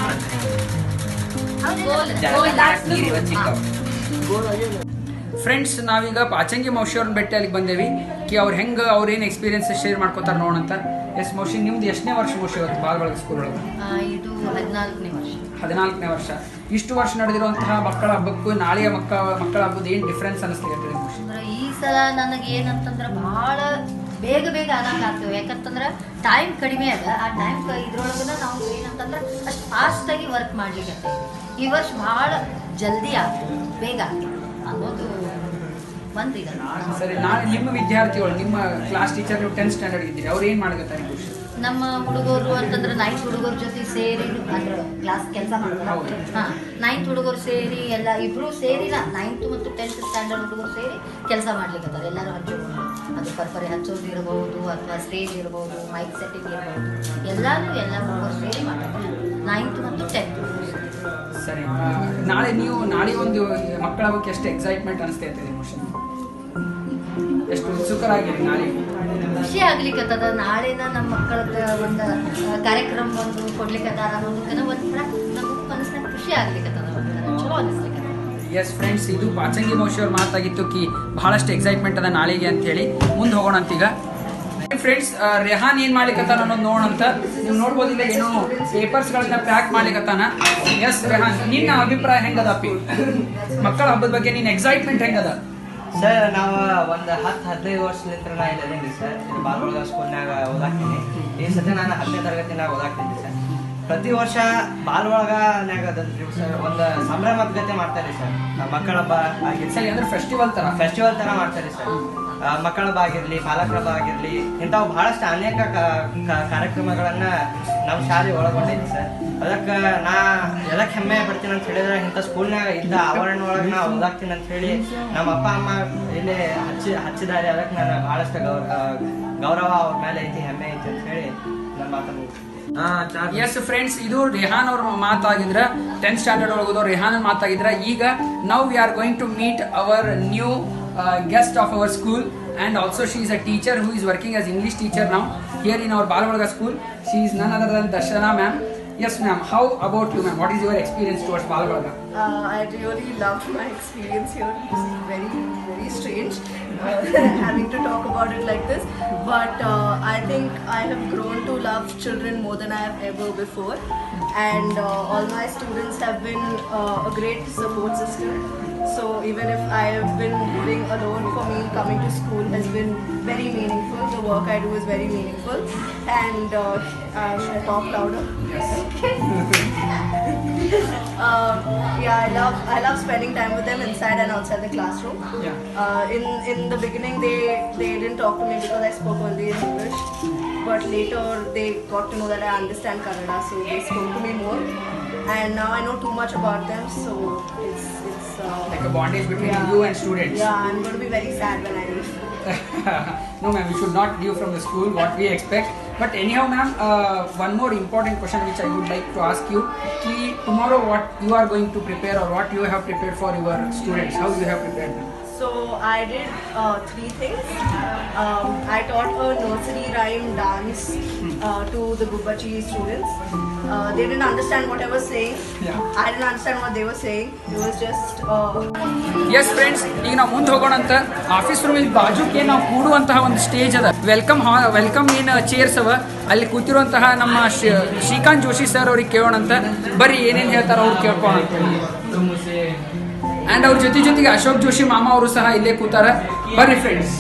ಫ್ರೆಂಡ್ಸ್ ನಾವೀಗ ಪಾಚಂಗಿ ಮೌಶಿ ಅವ್ರನ್ನ ಭೇಟಿ ಅಲ್ಲಿಗೆ ಬಂದೇವಿ ಕಿ ಅವ್ರು ಹೆಂಗೆ ಅವ್ರೇನು ಎಕ್ಸ್ಪೀರಿಯನ್ಸ್ ಶೇರ್ ಮಾಡ್ಕೋತಾರ ನೋಡಂತ ಎಸ್ ಮೌಶಿ ನಿಮ್ದು ಎಷ್ಟನೇ ವರ್ಷ ಮೌಶಿ ಇವತ್ತು ಬಾಲ್ಬಳಗ ಸ್ಕೂಲ್ ಒಳಗೆ ಇದು ಹದಿನಾಲ್ಕನೇ ವರ್ಷ ಹದಿನಾಲ್ಕನೇ ವರ್ಷ ಇಷ್ಟು ವರ್ಷ ನಡೆದಿರುವಂತಹ ಮಕ್ಕಳ ಹಬ್ಬಕ್ಕೂ ನಾಳೆಯ ಮಕ್ಕ ಮಕ್ಕಳ ಹಬ್ಬದ ಏನು ಡಿಫ್ರೆನ್ಸ್ ಅನಿಸ್ಲಿಕ್ಕೆ ಮೌಶಿ ಅಂದ್ರೆ ಈ ಸಲ ನನಗೆ ಏನಂತಂದ್ರೆ ಭಾಳ ಬೇಗ ಬೇಗ ಆದಂಗೆ ಆಗ್ತೇವೆ ಯಾಕಂತಂದ್ರೆ ಟೈಮ್ ಕಡಿಮೆ ಅದ ಆ ಟೈಮ್ ಇದ್ರೊಳಗನ ನಾವು ಏನಂತಂದ್ರೆ ಅಷ್ಟು ಫಾಸ್ಟಾಗಿ ವರ್ಕ್ ಮಾಡ್ಲಿಕ್ಕೆ ಈ ವರ್ಷ ಭಾಳ ಜಲ್ದಿ ಆಗ್ತದೆ ಬೇಗ ಆಗ್ತದೆ ಅನ್ನೋದು ಬಂದಿದೆ ಸರಿ ನಾಳೆ ನಿಮ್ಮ ವಿದ್ಯಾರ್ಥಿಗಳು ನಿಮ್ಮ ಕ್ಲಾಸ್ ಟೀಚರ್ ನೀವು ಟೆಂತ್ ಸ್ಟ್ಯಾಂಡರ್ಡ್ ಇದ್ದೀರಿ ಅವ್ರು ಏನು ಮಾಡ್ಕೊತಾರೆ ಖುಷಿ ನಮ್ಮ ಹುಡುಗರು ಅಂತಂದ್ರೆ ನೈನ್ತ್ ಹುಡುಗರ ಜೊತೆ ಸೇರಿ ಅಂದ್ರೆ ಕ್ಲಾಸ್ ಕೆಲಸ ಮಾಡ್ತಾರೆ ಹಾ ನೈನ್ತ್ ಹುಡುಗರು ಸೇರಿ ಎಲ್ಲ ಇಬ್ರು ಸೇರಿ ನೈನ್ತ್ ಮತ್ತು ಟೆಂತ್ ಸ್ಟ್ಯಾಂಡರ್ಡ್ ಹುಡುಗರು ಸೇರಿ ಕೆಲಸ ಮಾಡ್ಲಿಕ್ಕೆ ಎಲ್ಲರೂ ಹಚ್ಚೋದು ಅದು ಪರ್ಪರೆ ಹಚ್ಚೋದು ಇರಬಹುದು ಅಥವಾ ಸ್ಟೇಜ್ ಇರಬಹುದು ಮೈಕ್ ಸೆಟ್ಟಿಂಗ್ ಇರಬಹುದು ಎಲ್ಲಾನು ಎಲ್ಲ ಹುಡುಗರು ಸೇರಿ ಮಾಡ್ತಾರೆ ನೈನ್ತ್ ಮತ್ತು ಟೆಂತ್ ಸರಿ ಆ, ನಾಳೆ ನೀವು ನಾಳೆ ಒಂದು ಮಕ್ಕಳ ಹಬ್ಬಕ್ಕೆ ಎಷ್ಟು ಎಕ್ಸೈಟ್ಮೆಂಟ್ ಅನಿಸ್ತೈತೆ ಎಮೋಷನ್ ಎಷ್ಟು ಉತ್ಸುಕರಾಗಿರಿ ನಾಳೆ ಖುಷಿ ಆಗ್ಲಿಕ್ಕತ್ತದ ನಾಳೆನ ನಮ್ಮ ಮಕ್ಕಳದ ಒಂದು ಆ, ಕಾರ್ಯಕ್ರಮ ಒಂದು ಕೊಡ್ಲಿಕ್ಕತ್ತಾರ ಅನ್ನೋದಕ್ಕನ ಒಂಥರ ನಮಗೂ ಮನಸ್ಸಿನಾಗ ಖುಷಿ ಆಗ್ಲಿಕ್ಕತ್ತದ ಒಂಥರ ಚಲೋ ಅನಿಸ್ಲಿಕ್ಕತ್ತದ ಎಸ್ ಫ್ರೆಂಡ್ಸ್ ಇದು ಬಾಚಂಗಿ ಮೌಶಿ ಅವ್ರ ಮಾತಾಗಿತ್ತು ಕಿ ಬಹಳಷ್ಟು ಎಕ್ಸೈಟ್ಮೆಂಟ್ ಅದ ನಾಳೆಗೆ ಅಂತ ಹೇಳಿ ಮುಂದೆ ಹೋಗೋಣ ಅಂತೀಗ ಫ್ರೆಂಡ್ಸ್ ರೆಹಾನ್ ಏನ್ ಮಾಡ್ಲಿಕ್ಕತ್ತಾನ ಅನ್ನೋದು ನೋಡಂತ ನೀವು ನೋಡ್ಬೋದು ಇಲ್ಲ ಏನೋ ಪೇಪರ್ಸ್ ಗಳನ್ನ ಪ್ಯಾಕ್ ಮಾಡ್ಲಿಕ್ಕತ್ತಾನ ಎಸ್ ರೆಹಾನ್ ನಿನ್ನ ಅಭಿಪ್ರಾಯ ಹೆಂಗದ ಅಪ್ಪಿ ಮಕ್ಕಳ ಹಬ್ಬದ ಬಗ್ಗೆ ನಿನ್ನ ಎಕ್ಸೈಟ್ಮೆಂಟ್ ಹೆಂಗದ ಸರ್ ನಾವು ಒಂದು ಹತ್ತು ಹದಿನೈದು ವರ್ಷಲಿಂದ ನಾ ಇಲ್ಲಿ ಅದೇನಿ ಸರ್ ಇದು ಬಾಲ್ಗೊಳಗ ಸ್ಕೂಲ್ನಾಗ ಓದಾಕ್ತೀನಿ ಈ ಸತಿ ನಾನು ಹತ್ತನೇ ತರಗತಿನಾಗ ಓದಾಕ್ತೀನಿ ಸರ್ ಪ್ರತಿ ವರ್ಷ ಬಾಲ್ಗೊಳಗನ್ಯಾಗ ಅದಂತ್ರಿ ಸರ್ ಒಂದು ಸಂಭ್ರಮದ ಗತೆ ಮಾಡ್ತಾರೆ ಸರ್ ಮಕ್ಕಳ ಹಬ್ಬ ಆಗಿರ್ಲಿ ಸರಿ, ಅಂದ್ರೆ festival ತರ? ಫೆಸ್ಟಿವಲ್ ತರ ಮಾಡ್ತಾರೆ ಸರ್ ಆ, ಮಕ್ಕಳ ಹಬ್ಬ ಆಗಿರ್ಲಿ ಬಾಲಕರ ಹಬ್ಬ ಆಗಿರ್ಲಿ ಇಂಥವು ಬಹಳಷ್ಟು ಅನೇಕ ಕ- ಕ- ಕಾರ್ಯಕ್ರಮಗಳನ್ನ ನಮ್ಮ ಶಾಲೆ ಒಳಗೊಂಡೈತಿ ಸರ್ ಅದಕ್ಕೆ ನಾ ಎದಕ್ಕೆ ಹೆಮ್ಮೆ ಪಡ್ತೀನಿ ಅಂತ ಹೇಳಿದ್ರೆ ಇಂಥ ಸ್ಕೂಲ್ನಾಗ ಇದ್ದ ಆವರಣ ಒಳಗೆ ನಾ ಓದಾಕ್ತೀನಿ ಅಂತ ಹೇಳಿ ನಮ್ಮ ಅಪ್ಪ ಅಮ್ಮ ಇಲ್ಲೇ ಹಚ್ಚಿ ಹಚ್ಚಿದ್ದಾರೆ ಅದಕ್ಕೆ ನಾನು ಬಹಳಷ್ಟು ಗೌರ ಆ, ಗೌರವ ಅವ್ರ ಮೇಲೆ ಐತಿ ಹೆಮ್ಮೆ ಐತಿ ಅಂತ ಹೇಳಿ ನನ್ನ ಮಾತನ್ನು ಎಸ್ ಫ್ರೆಂಡ್ಸ್ ಇದು ರೆಹಾನ್ ಅವ್ರ ಮಾತಾಗಿದ್ರ ಟೆಂತ್ ಸ್ಟ್ಯಾಂಡರ್ಡ್ ಒಳಗೋದು ರೆಹಾನ್ ಅವ್ರ ಮಾತಾಗಿದ್ರ ಈಗ now we are going to meet our new guest of our school and also she is a teacher who is working as English teacher ನಾವು here in our Balavarga school she is none other than Darshana ma'am yes ma'am how about you ma'am what is your experience towards Balavarga Uh, I really loved my experience here. It's very, very strange uh, having to talk about it like this. But uh, I think I have grown to love children more than I have ever before. And uh, all my students have been uh, a great support system. So even if I have been living alone, for me coming to school has been very meaningful. The work I do is very meaningful. And uh, uh, should I talk louder? um, yeah, I love I love spending time with them inside and outside the classroom. Yeah. Uh, in in the beginning, they they didn't talk to me because I spoke only in English. But later, they got to know that I understand Kannada, so they spoke to me more. And now I know too much about them, so it's it's uh, Like a bondage between yeah. you and students. Yeah, I'm going to be very sad when I leave. no ma'am, we should not leave from the school what we expect. But anyhow ma'am, uh, one more important question which I would like to ask you. Ki tomorrow what you are going to prepare or what you have prepared for your students? How you have prepared them? So I did uh, three things. Um, I taught a nursery rhyme dance uh, to the Gubachi students. Uh, they didn't understand what I was saying. I didn't understand what they were saying. It was just. Uh, yes friends ಈಗ ನಾವು ಮುಂದೆ ಹೋಗೋಣ ಅಂತ office room ಇಲ್ಲಿ ಬಾಜುಕ್ಕೆ ನಾವು ಕೂಡುವಂತಹ ಒಂದು stage ಅದ welcome ಹಾ ವೆಲ್ಕಮ್ ಏನು ಚೇರ್ಸ್ ಅವ ಅಲ್ಲಿ ಕೂತಿರುವಂತಹ ನಮ್ಮ ಶ್ರೀ- ಶ್ರೀಕಾಂತ್ ಜೋಶಿ ಸರ್ ಅವ್ರಿಗೆ ಕೇಳೋಣ ಅಂತ ಬರ್ರಿ ಏನೇನು ಹೇಳ್ತಾರ ಅವ್ರು ಕೇಳ್ಕೋಣ ಆ್ಯಂಡ್ ಅವ್ರ ಜೊತೆ ಜೊತೆಗೆ ಅಶೋಕ್ ಜೋಶಿ ಮಾಮ ಅವರು ಸಹ ಇಲ್ಲೇ ಕೂತಾರ ಬರ್ರಿ ಫ್ರೆಂಡ್ಸ್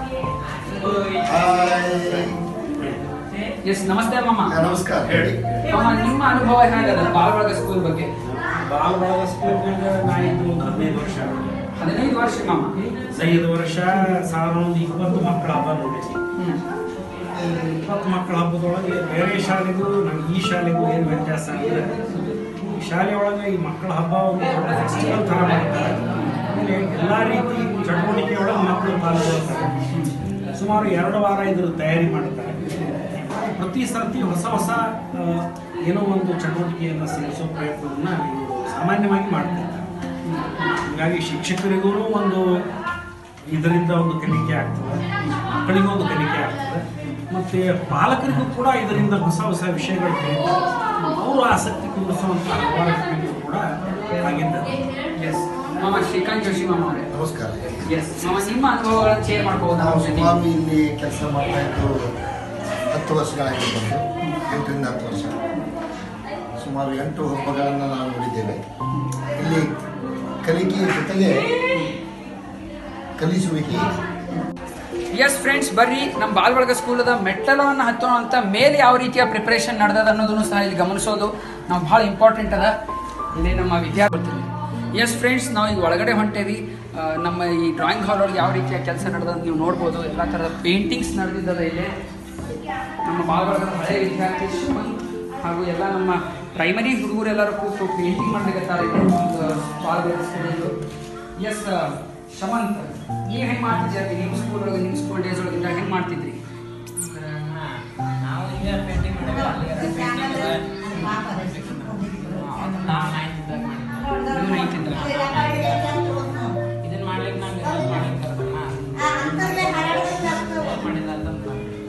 ಎಸ್ ನಮಸ್ತೆ ಮಾಮ ನಮಸ್ಕಾರ ಹೇಳಿ ಮಾಮ ನಿಮ್ಮ ಅನುಭವ ಹೇಗದ ಬಾಲಬಳಗ ಸ್ಕೂಲ್ ಬಗ್ಗೆ ಬಾಲಬಳಗ ಸ್ಕೂಲ್ನಾಗ ನಾ ಇದ್ದು ಒಂದು ಹದಿನೈದು ವರ್ಷ ಹದಿನೈದು ವರ್ಷ ಮಾಮ ಐದು ವರ್ಷ ಸಾವಿರ ಒಂದು ಇಪ್ಪತ್ತು ಮಕ್ಕಳ ಹಬ್ಬ ನೋಡಿದ್ವಿ ಇಪ್ಪತ್ತು ಮಕ್ಕಳ ಹಬ್ಬದೊಳಗೆ ಬೇರೆ ಶಾಲೆಗೂ ನಮ್ಮ ಈ ಶಾಲೆಗೂ ಏನು ವ್ಯತ್ಯಾಸ ಅಂದರೆ ಈ ಶಾಲೆ ಒಳಗೆ ಈ ಮಕ್ಕಳ ಹಬ್ಬ ಒಂದು ದೊಡ್ಡ ಫೆಸ್ಟಿವಲ್ ಥರ ಮಾಡ್ತಾರೆ ಆಮೇಲೆ ಎಲ್ಲ ರೀತಿ ಚಟುವಟಿಕೆ ಒಳಗೆ ಮಕ್ಕಳು ಪಾಲ್ಗೊಳ್ತಾರೆ ಸುಮಾರು ಎರಡು ವಾರ ಇದ್ರ ತಯಾರಿ ಮಾಡ್ತಾರೆ ಪ್ರತಿ ಸರ್ತಿ ಹೊಸ ಹೊಸ ಆ, ಏನೋ ಒಂದು ಚಟುವಟಿಕೆಯನ್ನು ಸೇರಿಸೋ ಪ್ರಯತ್ನವನ್ನು ಇವರು ಸಾಮಾನ್ಯವಾಗಿ ಮಾಡ್ತಿರ್ತಾರೆ ಹೀಗಾಗಿ ಶಿಕ್ಷಕರಿಗೂ ಒಂದು ಇದರಿಂದ ಒಂದು ಕಲಿಕೆ ಆಗ್ತದೆ ಮಕ್ಕಳಿಗೂ ಒಂದು ಕಲಿಕೆ ಆಗ್ತದೆ ಮತ್ತು ಪಾಲಕರಿಗೂ ಕೂಡ ಇದರಿಂದ ಹೊಸ ಹೊಸ ವಿಷಯಗಳು ತಿಳಿತಾರೆ ಅವರು ಆಸಕ್ತಿ ಕುಂದಿಸುವಂಥ ಹಲವಾರು ಘಟನೆಗಳು ಕೂಡ ಆಗಿದ್ದಾರೆ ಎಸ್ ಮಾಮ ಶ್ರೀಕಾಂತ್ ಜೋಶಿ ಮಾಮ ಅವರೇ ನಮಸ್ಕಾರ ಎಸ್ ಮಾಮ ನಿಮ್ಮ ಅನುಭವಗಳನ್ನು ಶೇರ್ ಮಾಡ್ಬೋದಾ ನಾವು ನಮ್ಮ ಜೊತೆ? ಸುಮಾರು ಇಲ್ಲಿ ಕೆಲಸ ಮಾಡ್ತಾ ಇದ್ದು ಹತ್ತು ವರ್ಷಗಳಾಗಿರ್ಬೋದು ಎಂಟರಿಂದ ಹತ್ತು ವರ್ಷ ಸುಮಾರು ಎಂಟು ಹಬ್ಬಗಳನ್ನು ನಾವು ನೋಡಿದ್ದೇವೆ ಇಲ್ಲಿ ಕಲಿಕೆಯ ಜೊತೆಗೆ ಕಲಿಸುವಿಕೆ ಇದೆ. ಎಸ್ ಫ್ರೆಂಡ್ಸ್ ಬರ್ರಿ ನಮ್ಮ ಬಾಲ್ವರ್ಗ ಸ್ಕೂಲದ ಮೆಟ್ಟಲವನ್ನು ಹತ್ತೋಣ ಅಂತ ಮೇಲೆ ಯಾವ ರೀತಿಯ ಪ್ರಿಪರೇಷನ್ ನಡೆದದ ಅನ್ನೋದನ್ನು ಸಹ ಇಲ್ಲಿ ಗಮನಿಸೋದು ನಾವು ಭಾಳ ಇಂಪಾರ್ಟೆಂಟ್ ಅದ ಇಲ್ಲಿ ನಮ್ಮ ವಿದ್ಯಾರ್ಥಿ ಎಸ್ ಫ್ರೆಂಡ್ಸ್ ನಾವು ಈಗ ಒಳಗಡೆ ಹೊಂಟೇವಿ ಆ, ನಮ್ಮ ಈ ಡ್ರಾಯಿಂಗ್ ಹಾಲ್ ಒಳಗೆ ಯಾವ ರೀತಿಯ ಕೆಲಸ ನಡೆದ ನೀವು ನೋಡ್ಬೋದು ಎಲ್ಲ ಥರದ ಪೇಂಟಿಂಗ್ಸ್ ನಡೆದಿದ್ದದ ಇಲ್ಲಿ ನಮ್ಮ ಬಾಲ್ವರ್ಗದ ಹಳೆಯ ವಿದ್ಯಾರ್ಥಿ ಸುಮನ್ ಹಾಗೂ ಎಲ್ಲ ನಮ್ಮ ಪ್ರೈಮರಿ ಹುಡುಗರೆಲ್ಲರೂ ಕೂತು ಪೇಂಟಿಂಗ್ ಮಾಡ್ಲಿಕ್ಕತ್ತಾರೆ ಬಾಲ್ವರ್ಗ ಸ್ಕೂಲಲ್ಲಿ ಎಸ್ ಶಮಂತ್ ನೀವು ಹೆಂಗೆ ಮಾಡ್ತಿದ್ರಿ ನಿಮ್ಮ ಸ್ಕೂಲ್ ಒಳಗೆ ನಿಮ್ಮ ಸ್ಕೂಲ್ ಡೇಸ್ ಒಳಗೆ ಹೆಂಗೆ ಮಾಡ್ತಿದ್ರಿ ನಾವು ಈಗ ಪೇಂಟಿಂಗ್ ಇದನ್ನ ಮಾಡ್ಲಿಕ್ಕೆ ನಾವು ಮಾಡ್ಲಿಕ್ಕೆ ಮಾಡಿಲ್ಲ ಅಂತಂದ್ರೆ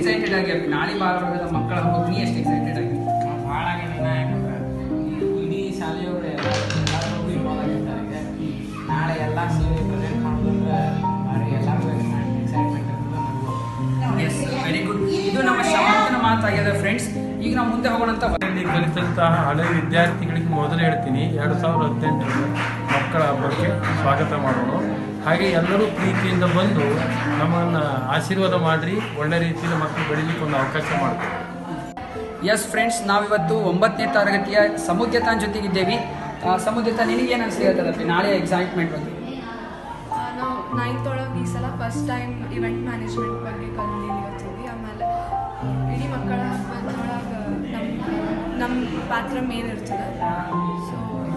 ಎಕ್ಸೈಟೆಡ್ ಆಗಿ ನಾಳೆ ಬಾಲವರ್ಗದ ಮಕ್ಕಳ ಹಬ್ಬಕ್ಕೆ ನೀ ಎಷ್ಟು ಎಕ್ಸೈಟೆಡ್ ಆಗಿ ಭಾಳ ಆಗಿಲ್ಲ ಯಾಕಂದ್ರೆ ಈ ಇಡೀ ಶಾಲೆಯವರು ಎಲ್ಲ ಎಲ್ಲರೂ ಇನ್ವಾಲ್ವ್ ಆಗಿರ್ತಾರೆ ಈಗ ನಾಳೆ ಎಲ್ಲ ಸೇರಿ ಪ್ರೆಸೆಂಟ್ ಮಾಡೋದಂದ್ರೆ ಭಾರಿ ಎಲ್ಲರಿಗೂ ಎಕ್ಸೈಟ್ಮೆಂಟ್ ಇರ್ತದೆ ಎಸ್ ವೆರಿ ಗುಡ್ ಇದು ನಮ್ಮ ಶ್ರಮಂತನ ಮಾತಾಗಿದೆ ಫ್ರೆಂಡ್ಸ್ ಈಗ ನಾವು ಮುಂದೆ ಹೋಗೋಣಂತ ಇಲ್ಲಿ ಕಲಿತಂತಹ ಹಳೆ ವಿದ್ಯಾರ್ಥಿಗಳಿಗೆ ಮೊದಲು ಹೇಳ್ತೀನಿ ಎರಡು ಸಾವಿರದ ಹದಿನೆಂಟರಲ್ಲಿ ಮಕ್ಕಳ ಹಬ್ಬಕ್ಕೆ ಸ್ವಾಗತ ಮಾಡೋಣ ಹಾಗೆ ಎಲ್ಲರೂ ಪ್ರೀತಿಯಿಂದ ಬಂದು ನಮ್ಮನ್ನು ಆಶೀರ್ವಾದ ಮಾಡಿರಿ ಒಳ್ಳೆ ರೀತಿಯಲ್ಲಿ ಮಕ್ಕಳು ಬೆಳೀಲಿಕ್ಕೆ ಒಂದು ಅವಕಾಶ ಮಾಡ್ತಾರೆ ಎಸ್ ಫ್ರೆಂಡ್ಸ್ ನಾವಿವತ್ತು ಒಂಬತ್ತನೇ ತರಗತಿಯ ಸಮುದ್ಯತಾನ್ ಜೊತೆಗಿದ್ದೇವೆ ಆ, ಸಮುದ್ಯತ ನಿನಗೇನು ಅನಿಸ್ಲಿತ್ತದಪ್ಪಿ ನಾಳೆ ಎಕ್ಸೈಟ್ಮೆಂಟ್ ಬಗ್ಗೆ ನಾವು ನೈನ್ತ್ ಒಳಗೆ ಈ ಸಲ ಫಸ್ಟ್ ಟೈಮ್ ಇವೆಂಟ್ ಮ್ಯಾನೇಜ್ಮೆಂಟ್ ಬಗ್ಗೆ ಕಲಿಲಿದ್ದೀವಿ ಆಮೇಲೆ ಇಡೀ ಮಕ್ಕಳ ಹಬ್ಬದೊಳಗೆ ನಮ್ಮ ನಮ್ಮ ಪಾತ್ರ ಮೇನ್ ಇರ್ತದೆ ಸೊ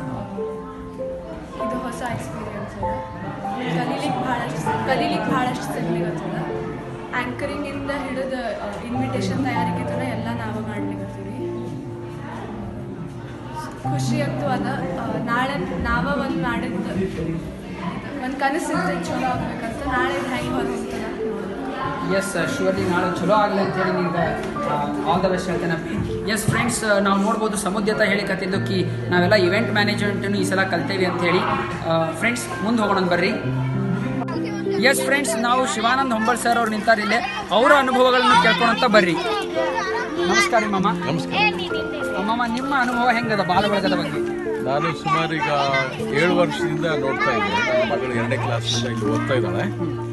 ಇದು ಹೊಸ ಎಕ್ಸ್ಪೀರಿಯನ್ಸ್ ಅದ ಕಲೀಲಿಕ್ಕೆ ಭಾಳಷ್ಟು ಕಲೀಲಿಕ್ಕೆ ಭಾಳಷ್ಟು ಸಿಗ್ಲಿಕ್ಕತ್ತದ ಆ್ಯಂಕರಿಂಗಿಂದ ಹಿಡಿದು ಇನ್ವಿಟೇಷನ್ ತಯಾರಿಕೆ ತನಕ ಎಲ್ಲ ನಾವು ಮಾಡ್ಲಿಕ್ಕತ್ತೀವಿ ಖುಷಿ ಅಂತೂ ಅದ ಆ, ನಾಳೆ ನಾವ ಒಂದು ಮಾಡಿದ್ದು ಒಂದು ಕನಸು ಇರ್ತೈತೆ ಚಲೋ ಆಗ್ಬೇಕಂತ ನಾಳೆ ಹೆಂಗೆ ಹೊರಗೆ ಎಸ್ ಶ್ಯೂರ್ಲಿ ನಾಳೆ ಚಲೋ ಆಗಲಿ ಅಂತೇಳಿ ನಿಮ್ಗೆ ಆಲ್ ದ ಬೆಸ್ಟ್ ಹೇಳ್ತೇನೆ ಎಸ್ ಫ್ರೆಂಡ್ಸ್ ನಾವು ನೋಡ್ಬೋದು ಸಮುದ್ಯತ ಹೇಳಿಕತ್ತಿದ್ದು ಕಿ ನಾವೆಲ್ಲ ಇವೆಂಟ್ ಮ್ಯಾನೇಜ್ಮೆಂಟನ್ನು ಈ ಸಲ ಕಲ್ತೇವೆ ಅಂತೇಳಿ ಫ್ರೆಂಡ್ಸ್ ಮುಂದೆ ಹೋಗೋಣ ಬರ್ರಿ ಎಸ್ ಫ್ರೆಂಡ್ಸ್ ನಾವು ಶಿವಾನಂದ್ ಹೊಂಬಳ್ ಸರ್ ಅವ್ರು ನಿಂತಾರೆ ಇಲ್ಲೇ ಅವರ ಅನುಭವಗಳನ್ನು ಕೇಳ್ಕೊಳಂತ ಬರ್ರಿ ನಮಸ್ಕಾರ ರೀ ಮಾಮ ಮಾಮ ನಿಮ್ಮ ಅನುಭವ ಹೆಂಗದ ಬಾಲಬಳಗದ ಬಗ್ಗೆ ನಾನು ಸುಮಾರು ಈಗ ಏಳು ವರ್ಷದಿಂದ ನೋಡ್ತಾ ಇದ್ದೇನೆ ನನ್ನ ಮಗಳು ಎರಡನೇ ಕ್ಲಾಸಿಂದ ಇಲ್ಲಿ ಓದ್ತಾ ಇದ್ದಾಳೆ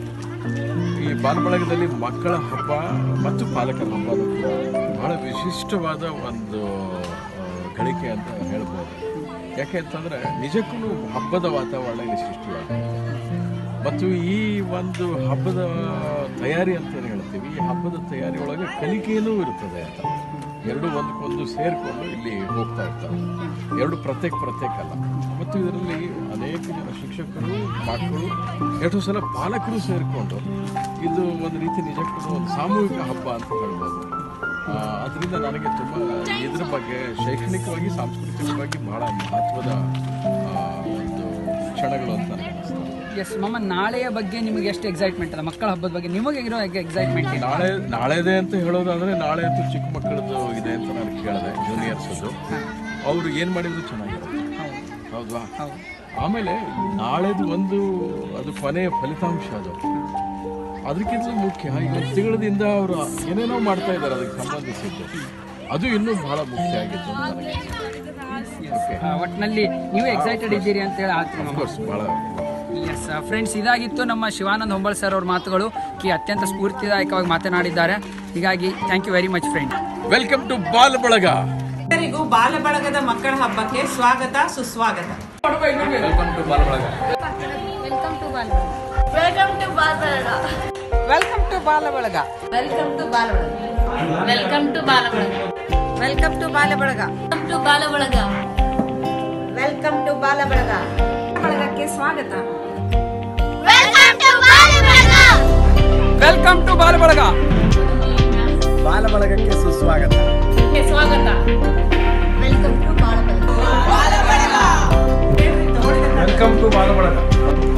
ಈ ಬಾಲಬಳಗದಲ್ಲಿ ಮಕ್ಕಳ ಹಬ್ಬ ಮತ್ತು ಪಾಲಕರ ಹಬ್ಬ ಅನ್ನೋದು ಬಹಳ ವಿಶಿಷ್ಟವಾದ ಒಂದು ಆ, ಗಳಿಕೆ ಅಂತ ಹೇಳ್ಬೋದು ಯಾಕೆ ಅಂತಂದ್ರೆ ನಿಜಕ್ಕೂ ಹಬ್ಬದ ವಾತಾವರಣ ಇಲ್ಲಿ ಸೃಷ್ಟಿಯಾಗಿದೆ ಮತ್ತು ಈ ಒಂದು ಹಬ್ಬದ ತಯಾರಿ ಅಂತ ಏನು ಹೇಳ್ತೀವಿ ಈ ಹಬ್ಬದ ತಯಾರಿ ಒಳಗೆ ಕಲಿಕೆಯೂ ಇರ್ತದೆ ಅಂತ ಎರಡು ಒಂದಕ್ಕೊಂದು ಸೇರಿಕೊಂಡು ಇಲ್ಲಿ ಹೋಗ್ತಾ ಇರ್ತಾರೆ ಎರಡು ಪ್ರತ್ಯೇಕ ಪ್ರತ್ಯೇಕ ಅಲ್ಲ ಮತ್ತು ಇದರಲ್ಲಿ ಅನೇಕ ಜನ ಶಿಕ್ಷಕರು ಮಕ್ಕಳು ಎಷ್ಟು ಸಲ ಪಾಲಕರು ಸೇರಿಕೊಂಡು ಇದು ಒಂದು ರೀತಿ ನಿಜಕ್ಕೂ ಒಂದು ಸಾಮೂಹಿಕ ಹಬ್ಬ ಅಂತ ಹೇಳ್ಬೋದು ಆ, ಅದರಿಂದ ನನಗೆ ತುಂಬ ಇದ್ರ ಬಗ್ಗೆ ಶೈಕ್ಷಣಿಕವಾಗಿ ಸಾಂಸ್ಕೃತಿಕವಾಗಿ ಬಹಳ ಮಹತ್ವದ ಆ, ಒಂದು ಕ್ಷಣಗಳು ಅಂತ ನನಗೆ ಅನಿಸ್ತದೆ ಎಸ್ ಮಾಮ ನಾಳೆಯ ಬಗ್ಗೆ ನಿಮಗೆ ಎಷ್ಟು ಎಕ್ಸೈಟ್ಮೆಂಟ್ ಅದ ಮಕ್ಕಳ ಹಬ್ಬದ ಬಗ್ಗೆ ನಿಮಗೆ ಇರೋ ಎಕ್ಸೈಟ್ಮೆಂಟ್ ನಾಳೆ ನಾಳೆದೆ ಅಂತ ಹೇಳೋದಾದ್ರೆ ನಾಳೆ ಅಂತೂ ಚಿಕ್ಕ ಮಕ್ಕಳದ್ದು ಇದೆ ಅಂತ ನಾನು ಕೇಳಿದೆ ಜೂನಿಯರ್ಸದ್ದು ಅವರು ಏನು ಮಾಡಿದ್ರು ಚೆನ್ನಾಗಿರುತ್ತೆ ಹೌದಾ ಆಮೇಲೆ ನಾಳೆದು ಒಂದು ಅದು ಕೊನೆಯ ಫಲಿತಾಂಶ ಅದು ಅದಕ್ಕಿಂತ ಮುಖ್ಯ ಈಗ ಒಂದು ತಿಂಗಳದಿಂದ ಅವರು ಏನೇನೋ ಮಾಡ್ತಾ ಇದ್ದಾರೆ ಅದಕ್ಕೆ ಸಂಬಂಧಿಸಿದ್ದು ಅದು ಇನ್ನೂ ಬಹಳ ಮುಖ್ಯ ಆಗಿತ್ತು ಅಂತ ನನಗೆ ಓಕೆ ಒಟ್ಟಿನಲ್ಲಿ ನೀವು ಎಕ್ಸೈಟೆಡ್ ಇದ್ದೀರಿ ಅಂತ ಹೇಳಿ ಆಗ್ತೀವಿ ಕೋರ್ಸ್ ಬಹಳ ಎಸ್ ಫ್ರೆಂಡ್ಸ್ ಇದಾಗಿತ್ತು ನಮ್ಮ ಶಿವಾನಂದ್ ಹೊಂಬಳ್ ಸರ್ ಅವ್ರ ಮಾತುಗಳು ಕಿ ಅತ್ಯಂತ ಸ್ಫೂರ್ತಿದಾಯಕವಾಗಿ ಮಾತನಾಡಿದ್ದಾರೆ ಹೀಗಾಗಿ thank you very much friend welcome to Bal Balaga ಎಲ್ಲರಿಗೂ ಬಾಲಬಳಗದ ಮಕ್ಕಳ ಹಬ್ಬಕ್ಕೆ ಸ್ವಾಗತ ಸುಸ್ವಾಗತ welcome to Bal Balaga welcome to Bal welcome to Bal welcome to Balabalaga welcome to Balabalaga welcome to Balabalaga welcome to Balabalaga welcome to Balabalaga welcome to Balabalaga ಬಳಗಕ್ಕೆ ಸ್ವಾಗತ welcome to Bal welcome to Balabalaga ಬಾಲಬಳಗಕ್ಕೆ ಸುಸ್ವಾಗತ ಸ್ವಾಗತ welcome to Balabalaga welcome to ಬಾಲಬಳಗ